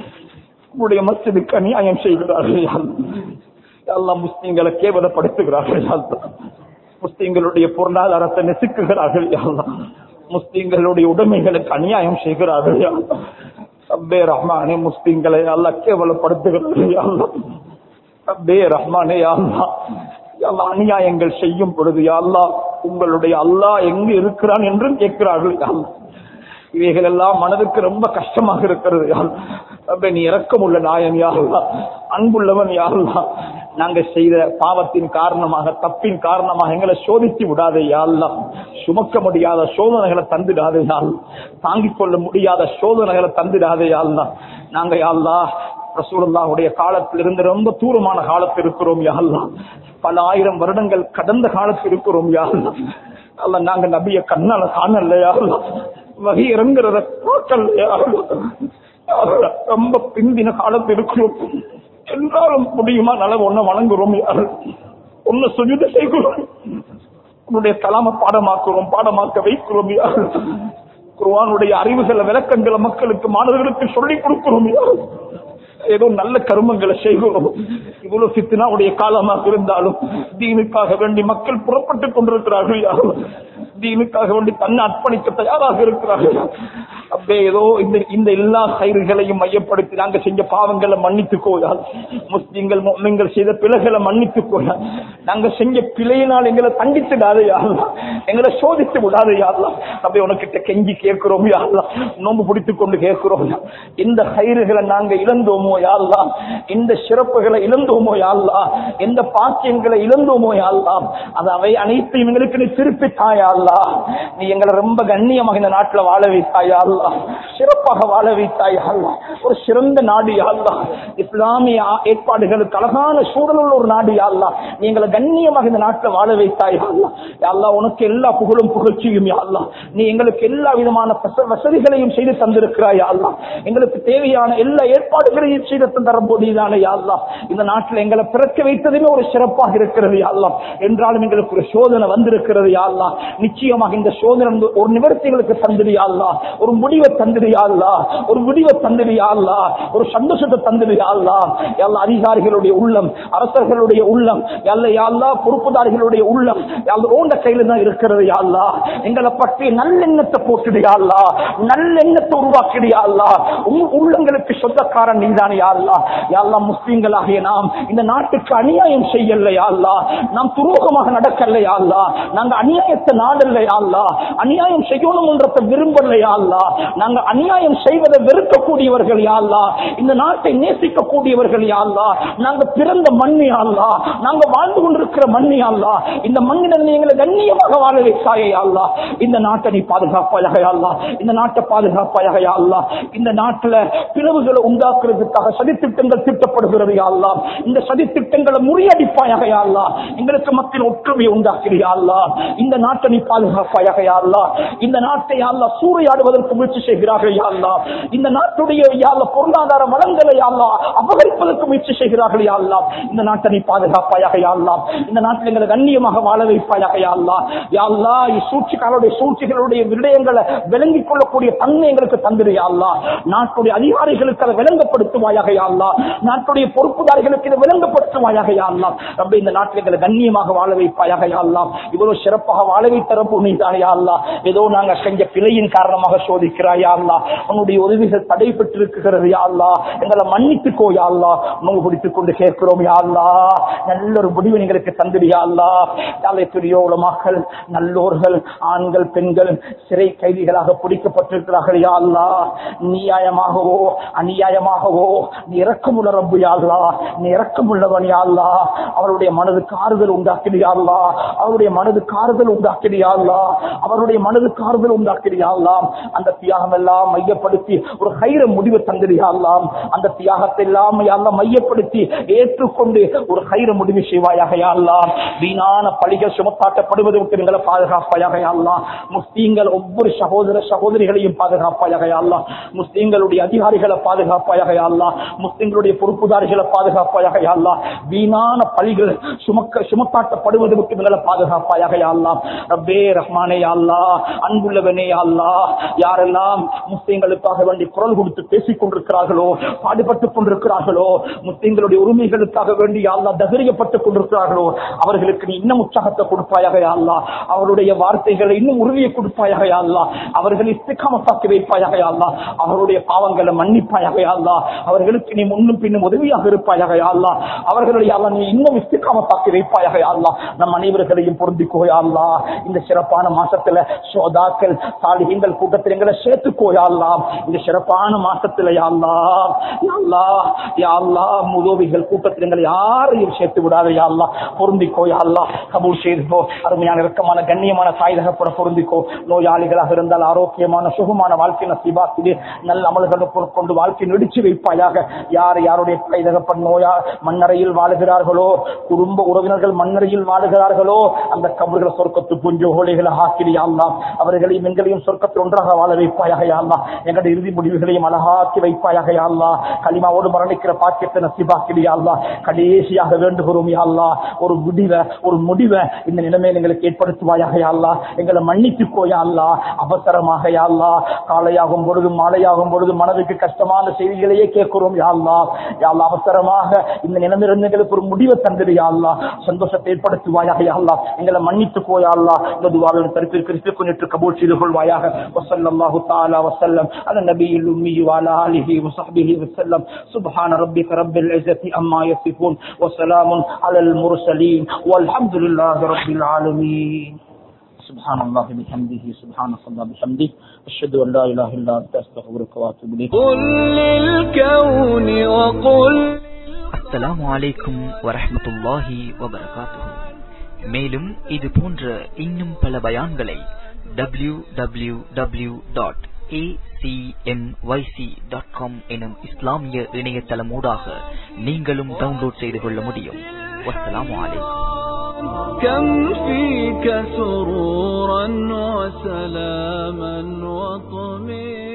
உன்னுடைய மஸ்ஜிதுக்கு அநியாயம் செய்கிறார்கள் யா அல்லாஹ். யா அல்லாஹ் முஸ்லிம்களை கேவலப்படுத்துகிறார்கள் யா அல்லாஹ். முஸ்லிம்களுடைய பொருளாதாரத்தை நெசுக்குகிறார்கள் யா அல்லாஹ். முஸ்லிம்களுடைய உடைமைகளுக்கு அநியாயம் செய்கிறார்கள் யா அல்லாஹ். ரப்பே ரஹ்மானே முஸ்லிம்களை அல்லாஹ் கேவலப்படுத்துகிறார்கள் யா அல்லாஹ். ரப்பே ரஹ்மானே யா அல்லாஹ். யா அல்லாஹ் அநியாயங்கள் செய்யும் பொழுது யா அல்லாஹ் உங்களுடைய அல்லாஹ் எங்கு இருக்கிறான் என்றும் கேட்கிறார்கள் யா அல்லாஹ். இவைகள் எல்லாம் மனதுக்கு ரொம்ப கஷ்டமாக இருக்கிறது யா அல்லாஹ். ரப்பே நீ இரக்கமுள்ள நாயன் யா அல்லாஹ். அன்புள்ளவன் யா அல்லாஹ். நாங்க செய்த பாவத்தின் காரணமாக தப்பின் காரணமாக எங்களை சோதித்து விடாதே யா அல்லாஹ். சுமக்க முடியாத சோதனைகளை தந்துடாதே யா அல்லாஹ். தாங்கிக் கொள்ள முடியாத சோதனைகளை தந்துடாதே யா அல்லாஹ். நாங்க யா அல்லாஹ் ரசூலுல்லாஹுடைய காலத்திலிருந்து ரொம்ப தூரமான காலத்தில் இருக்கிறோம் யா அல்லாஹ். பல ஆயிரம் வருடங்கள் கடந்த காலத்தில் இருக்கிறோம் யா அல்லாஹ். அல்லாஹ் நாங்க நபிய கண்ணால காணல யா அல்லாஹ். வகை இறங்குறத பார்க்கல யா அல்லாஹ். யா அல்லாஹ், ரொம்ப பிந்தின காலத்தில் இருக்கிறோம் என்றாலும் முடியுமா நல்ல ஒன்ன வணங்குறோம் யா அல்லாஹ். உன்னை சுஜித செய்கிறோம் உன்னுடைய கலாம பாடமாக்குறோம் பாடமாக்க வைக்கிறோம் யா அல்லாஹ். குர்ஆனுடைய அறிவுகளை விளக்கங்களை மக்களுக்கு மாணவர்களுக்கு சொல்லிக் கொடுக்கிறோம் யா அல்லாஹ். ஏதோ நல்ல கருமங்களை செய்கிறோம் இவ்வளவு சித்தினாவுடைய காலமாக இருந்தாலும் தீனுக்காக வேண்டி மக்கள் புறப்பட்டுக் கொண்டிருக்கிறார்கள் யா அல்லாஹ். தீனுக்காக வேண்டி தன்னை அர்ப்பணிக்க தயாராக இருக்கிறார்கள் அப்படியே ஏதோ இந்த இந்த எல்லா கயிறுகளையும் மையப்படுத்தி நாங்க செஞ்ச பாவங்களை மன்னித்து கோயால் முஸ்லிம்கள் நீங்கள் செய்த பிழைகளை மன்னித்து கோயால் நாங்க செஞ்ச பிழையினால் எங்களை தண்டித்துடாதே யாருலாம் எங்களை சோதித்து விடாதே யாருலாம் அப்படியே உனக்கிட்ட கெஞ்சி கேட்கிறோம் யாருலாம் நோம்பு பிடித்துக் கொண்டு கேட்கிறோம் யா. இந்த கயிறுகளை நாங்க இழந்தோமோ யாருலாம் இந்த சிறப்புகளை இழந்தோமோ யாருலாம் எந்த பாக்கியங்களை இழந்தோமோ யாருலாம் அது அவை அனைத்தையும் எங்களுக்கு நீ திருப்பி தாயாள்லா நீ எங்களை ரொம்ப கண்ணியமாக இந்த நாட்டுல வாழ வைத்தாயா அல்லா சிறப்பாக வாழ வைத்தாயா அல்லா ஒரு சிறந்த நாடு யாழ்லா இஸ்லாமிய ஆ- ஏற்பாடுகளுக்கு அழகான சூழலுள்ள ஒரு நாடு யாழ்லா நீ எங்களை கண்ணியமாக இந்த நாட்டுல வாழ வைத்தாயா அல்லா யாழ்லா உனக்கு எல்லா புகழும் புகழ்ச்சியும் யாழ்லா நீ எங்களுக்கு எல்லா விதமான வச- வசதிகளையும் செய்து தந்திருக்கிறாய் அல்லா எங்களுக்கு தேவையான எல்லா ஏற்பாடுகளையும் செய்து தந்தரப்போதுதானே யாழ்லா இந்த நாட்டில் எங்களை பிறக்க வைத்ததுமே ஒரு சிறப்பாக இருக்கிறது யாழ்லா என்றாலும் எங்களுக்கு ஒரு சோதனை வந்திருக்கிறது யாழ்லா நிச்சயமாக இந்த சோதனை வந்து ஒரு நிவர்த்திகளுக்கு தந்துடியாள்லா ஒரு முடிவை தந்துடியாள்லா ஒரு முடிவை தந்துடியாள்லா ஒரு சந்தோஷத்தை தந்துடியாள்லா எல்லா அதிகாரிகளுடைய உள்ளம் அரசர்களுடைய உள்ளம் எல்லா யாழ்லா பொறுப்புதாரிகளுடைய உள்ளம் யாழ்லா ஓண்ட கையில தான் இருக்கிறது யாழ்லா எங்களை பற்றி நல்லெண்ணத்தை போட்டுடியாள்லா நல்லெண்ணத்தை உருவாக்கிடியாள்லா உன் உள்ளங்களுக்கு சொந்தக்காரன் நீதான் யாழ்லா யாழ்லா முஸ்லீம்களாகிய நாம் இந்த நாட்டுக்கு அநியாயம் செய்யல யாழ்லா நாம் துரோகமாக நடக்கல யாழ்லா நாங்க அநியாயத்தை நாடல யாழ்லா அநியாயம் செய்யணும்ன்றத விரும்பல யாழ்லா நாங்க அநியாயம் செய்வதை வெறுக்கக்கூடியவர்கள் யாழ்லா இந்த நாட்டை நேசிக்கக்கூடியவர்கள் யாழ்லா நாங்க பிறந்த மண்ணு யாழ்லா நாங்க வாழ்ந்து கொண்டிருக்கிற மண்ணு யாழ்லா இந்த மண்ணிடம் நீ எங்களை கண்ணியமாக வாழ வைத்தாயே யாழ்லா இந்த நாட்டை நீ பாதுகாப்பாயாக யாழ்லா இந்த நாட்டை பாதுகாப்பாயாக யாழ்லா இந்த நாட்டுல பிளவுகளை உண்டாக்குறதுக்காக சதித்திட்டங்கள் திட்டப்படுகிறது யாழ்லா இந்த சதித்திட்டங்களை முறியடிப்பாயாக யாழ்லா எங்களுக்கு மக்கள் ஒற்றுமையை உண்டாக்குறியா அல்லா இந்த நாட்டை நீ பாதுகாப்பாயாக யாழ்லா இந்த நாட்டை யாழ்லா சூறையாடுவதற்கு முயற்சி செய்கிறார்கள் யா அல்லா இந்த நாட்டுடைய யாழ்ல பொருளாதார வளங்களை யாழ்லா அபகரிப்பதற்கு முயற்சி செய்கிறார்கள் யாழ்லா இந்த நாட்டை நீ பாதுகாப்பாயாக யாழ்லா இந்த நாட்டில் எங்களை கண்ணியமாக வாழ வைப்பாயாக யாழ்லா யாழ்லா சூழ்ச்சிக்காரருடைய சூழ்ச்சிகளுடைய விடயங்களை விளங்கிக் கொள்ளக்கூடிய தன்மை எங்களுக்கு தந்திரு யாழ்லா நாட்டுடைய அதிகாரிகளுக்கு அதை விளங்கப்படுத்துவாயாக யாழ்லா நாட்டுடைய பொறுப்புதாரிகளுக்கு இதை விளங்கப்படுத்துவாயாக யாழ்லா ரொம்ப இந்த நாட்டில் எங்களை கண்ணியமாக வாழ வைப்பாயாக யாழ்லா இவ்வளவு சிறப்பாக வாழ வைத்த ரப்பு நீதான் யாழ்லா ஏதோ நாங்க செஞ்ச பிழையின் காரணமாக சோதிக்கிறாயா அல்லா உன்னுடைய உதவிகள் தடைபட்டிருக்கிறது யாழ்லா எங்களை மன்னித்துக்கோ யாழ்லா உணவு பிடித்துக் கொண்டு கேட்கிறோம் யாழ்லா நல்ல ஒரு முடிவு எங்களுக்கு தந்துடியா அல்லா யாழை பெரிய உலமாக்கள் நல்லோர்கள் ஆண்கள் பெண்கள் சிறை கைதிகளாக பிடிக்கப்பட்டிருக்கிறார்கள் யாழ்லா நியாயமாகவோ அநியாயமாகவோ நீ இறக்கமுள்ள ரப்பு யாழ்லா நீ இறக்கமுள்ளவன் யாழ்லா அவருடைய மனதுக்கு ஆறுதல் உண்டாக்கிறியாள்லா அவருடைய மனதுக்கு ஆறுதல் உண்டாக்கிறியாள்லா அவருடைய மனதுக்கு ஆறுதல் உண்டாக்கிறியாள்லாம் அந்த தியாகம் எல்லாம் மையப்படுத்தி ஒரு ஹைர முடிவு தந்திரியாள்லாம் அந்த தியாகத்தை எல்லாம் எல்லாம் மையப்படுத்தி ஏற்றுக்கொண்டு ஒரு ஹைர முடிவு செய்வாயாக யாழ்லாம் வீணான பழிகள் சுமத்தாட்டப்படுவது விட்டு எங்களை பாதுகாப்பாயாக யாழ்லாம் முஸ்லீம்கள் ஒவ்வொரு சகோதர சகோதரிகளையும் பாதுகாப்பாயாக யாழ்லாம் முஸ்லீம்களுடைய அதிகாரிகளை பாதுகாப்பாயாக யாழ்லாம் முஸ்லீம்களுடைய பொறுப்புதாரிகளை பாதுகாப்பாயாக யாழ்லாம் வீணான பழிகள் சுமக்க சுமத்தாட்டப்படுவது விட்டு எங்களை பாதுகாப்பாயாக யாழ்லாம் ரப்பே ரஹ்மானே யாழ்லா அன்புள்ளவனே யாழ்லா யாரெல்லாம் முஸ்லீம்களுக்காக வேண்டி குரல் கொடுத்து பேசிக் கொண்டிருக்கிறார்களோ பாடுபட்டுக் கொண்டிருக்கிறார்களோ முஸ்லீம்களுடைய உரிமைகளுக்காக வேண்டி யாழ்லா தகரியப்பட்டுக் கொண்டிருக்கிறார்களோ அவர்களுக்கு நீ இன்னும் உற்சாகத்தை கொடுப்பாயாக யாழ்லா அவருடைய வார்த்தைகளை இன்னும் உறுதியை கொடுப்பாயாக யாழ்லா அவர்களை இஸ்திகாமத்தாக்கி வைப்பாயாக யாழ்லா அவருடைய பாவங்களை மன்னிப்பாயாக யாழ்லா அவர்களுக்கு நீ முன்னும் பின்னும் உதவியாக இருப்பாயாக யாழ்லா அவர்களுடைய யாழ்லா நீ இன்னும் இஸ்திகாமத்தாக்கி வைப்பாயாக யாழ்லா நம் அனைவர்களையும் பொருந்திக்கோ யாழ்லா இந்த சிறப்பான மாசத்துல சோதாக்கள் சாலிகங்கள் கூட்டத்தில் எங்களை சேர்த்துக்கோயாலாம் இந்த சிறப்பான மாசத்துல யாழ்லா யாழ்லா யாழ்லா முதோவிகள் கூட்டத்தில் எங்களை யாரையும் சேர்த்து விடாத யாழ்லா பொருந்திக்கோ யாழ்லா கபூல் செய்துக்கோ அருமையான இறக்கமான கண்ணியமான தாயகப்புற பொருந்திக்கோ நோயாளிகளாக இருந்தால் ஆரோக்கியமான சுகமான வாழ்க்கை நசீபாக்கிலே நல்ல அமல்களை கொண்டு வாழ்க்கை நெடிச்சு வைப்பாயாக யார் யாருடைய கைதகப்பன் நோயா மண்ணறையில் வாழுகிறார்களோ குடும்ப உறவினர்கள் மண்ணறையில் வாழுகிறார்களோ அந்த கபறுகளை சொர்க்கத்து புஞ்ச ஹோலிகளை ஆக்கிரியாலாம் அவர்களையும் எங்களையும் சொர்க்கத்தில் ஒன்றாக வாழ வைப்பாயாக யாழ்லா எங்களுடைய இறுதி முடிவுகளையும் அழகாக்கி வைப்பாயாக யாழ்லா களிமாவோடு மரணிக்கிற பாக்கியத்தை நசிபாக்கிறியாள்லா கடைசியாக வேண்டுகிறோம் யாழ்லா ஒரு முடிவை ஒரு முடிவை இந்த நிலைமையில் எங்களுக்கு ஏற்படுத்துவாயாக யாழ்லா எங்களை மன்னித்துக்கோ யாழ்லா அவசரமாக யாழ்லா காலையாகும் பொழுது மாலையாகும் பொழுது மனதுக்கு கஷ்டமான செய்திகளையே கேட்கிறோம் யாழ்லா யாழ்லா அவசரமாக இந்த நிலைமையிலிருந்து எங்களுக்கு ஒரு முடிவை தந்துடு யாழ்லா சந்தோஷத்தை ஏற்படுத்துவாயாக யாழ்லா எங்களை மன்னித்துக்கோ யாழ்லா இந்த துவாவின் தரப்பில் கிறிஸ்து கொண்டு கபூல் செய்து கொள்வாயாக வசல்லல்லாஹு தஆலா வசல்லம் அல நபியில் உம்மி وعلى آله وصحبه وسلم سبحان ربك رب العزة أما يصفون وسلام على المرسلين والحمد لله رب العالمين سبحان الله بحمده سبحان الله بحمده أشهد أن لا إله إلا أنت أستغفرك وأتوب إليك قل للكون وقل அஸ்ஸலாமு அலைக்கும் வரஹ்மத்துல்லாஹி வபரகாத்துஹு மேலும் இது போன்ற இன்னும் பல பயான்களை டபிள்யூ டபிள்யூ டபிள்யூ டாட் எனும் இஸ்லாமிய இணையதளமூடாக நீங்களும் டவுன்லோட் செய்து கொள்ள முடியும் வஸ்ஸலாமு அலைக்கும் كم فيك سرورا وسلاما وطمئنا